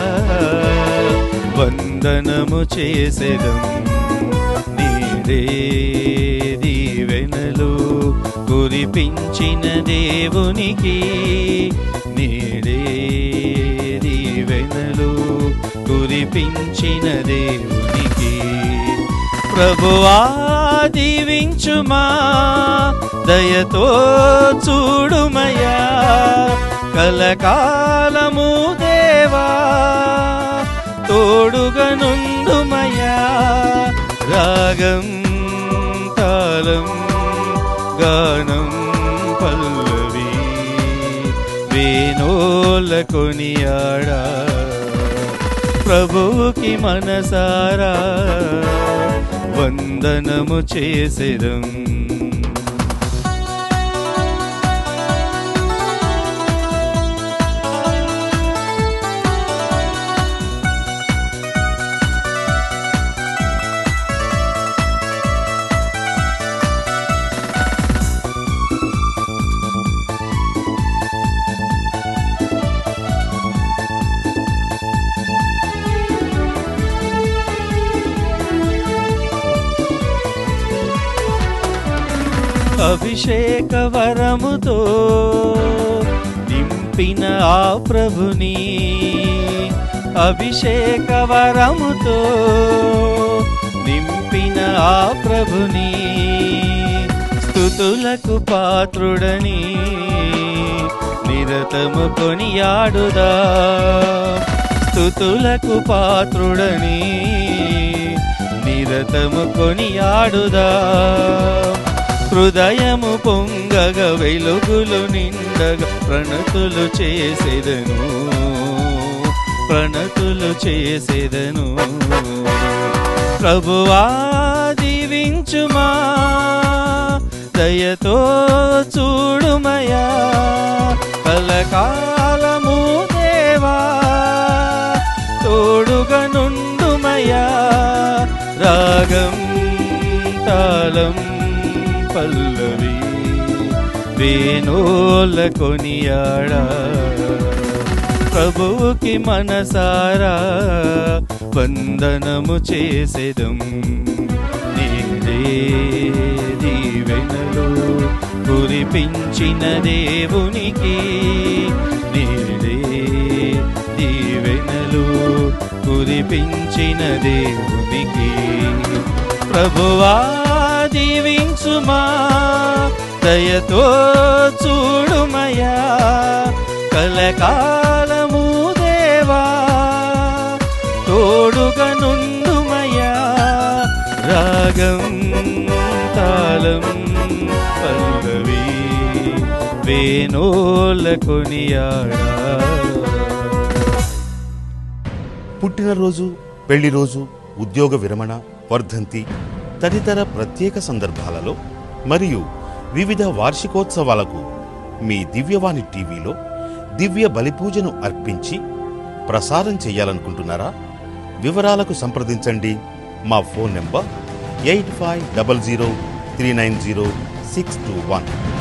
వందనము చేసేదం నీడే దీవెనలు కురిపించిన దేవునికి నేడే దీవెనలు కురిపించిన దేవునికి ప్రభువా దీవించుమా దయతో చూడుమయా కలకాలము దేవా తోడుగా నుండుమయా రాగం తాళం గానం పల్లవి వేణోల కొనియాడా ప్రభువుకి మనసారా వందనము చేసేదం అభిషేక వరముతో నింపిన ఆ ప్రభుని అభిషేక వరముతో నింపిన ఆ ప్రభుని స్థుతులకు పాత్రుడని నిరతము కొనియాడుదా స్థుతులకు పాత్రుడని నిరతము కొనియాడుదా హృదయము పొంగగ వెలుగులు నిండగ ప్రణతులు చేసేదను ప్రణతులు చేసేదను ప్రభువా దీవించుమా దయతో చూడుమయా కలకాలము దేవా తోడుగా నుండుమయా రాగం తాళం పల్లవి వేణోల కొనియాడా ప్రభువుకి మనసారా వందనము చేసేదం నేడే దీవెనలు కురిపించిన దేవునికి నేడే దీవెనలు కురిపించిన దేవునికి ప్రభువా దీవించుమా దయతో చూడుమయా కలకాలము దేవా తోడుగా నుండుమయా రాగం తాళం పల్లవి వేణోల కొనియాడా పుట్టినరోజు పెళ్లి రోజు ఉద్యోగ విరమణ వర్ధంతి తదితర ప్రత్యేక సందర్భాలలో మరియు వివిధ వార్షికోత్సవాలకు మీ దివ్యవాణి టీవీలో దివ్య బలిపూజను అర్పించి ప్రసారం చేయాలనుకుంటున్నారా వివరాలకు సంప్రదించండి మా phone number eight five double zero three nine zero six two one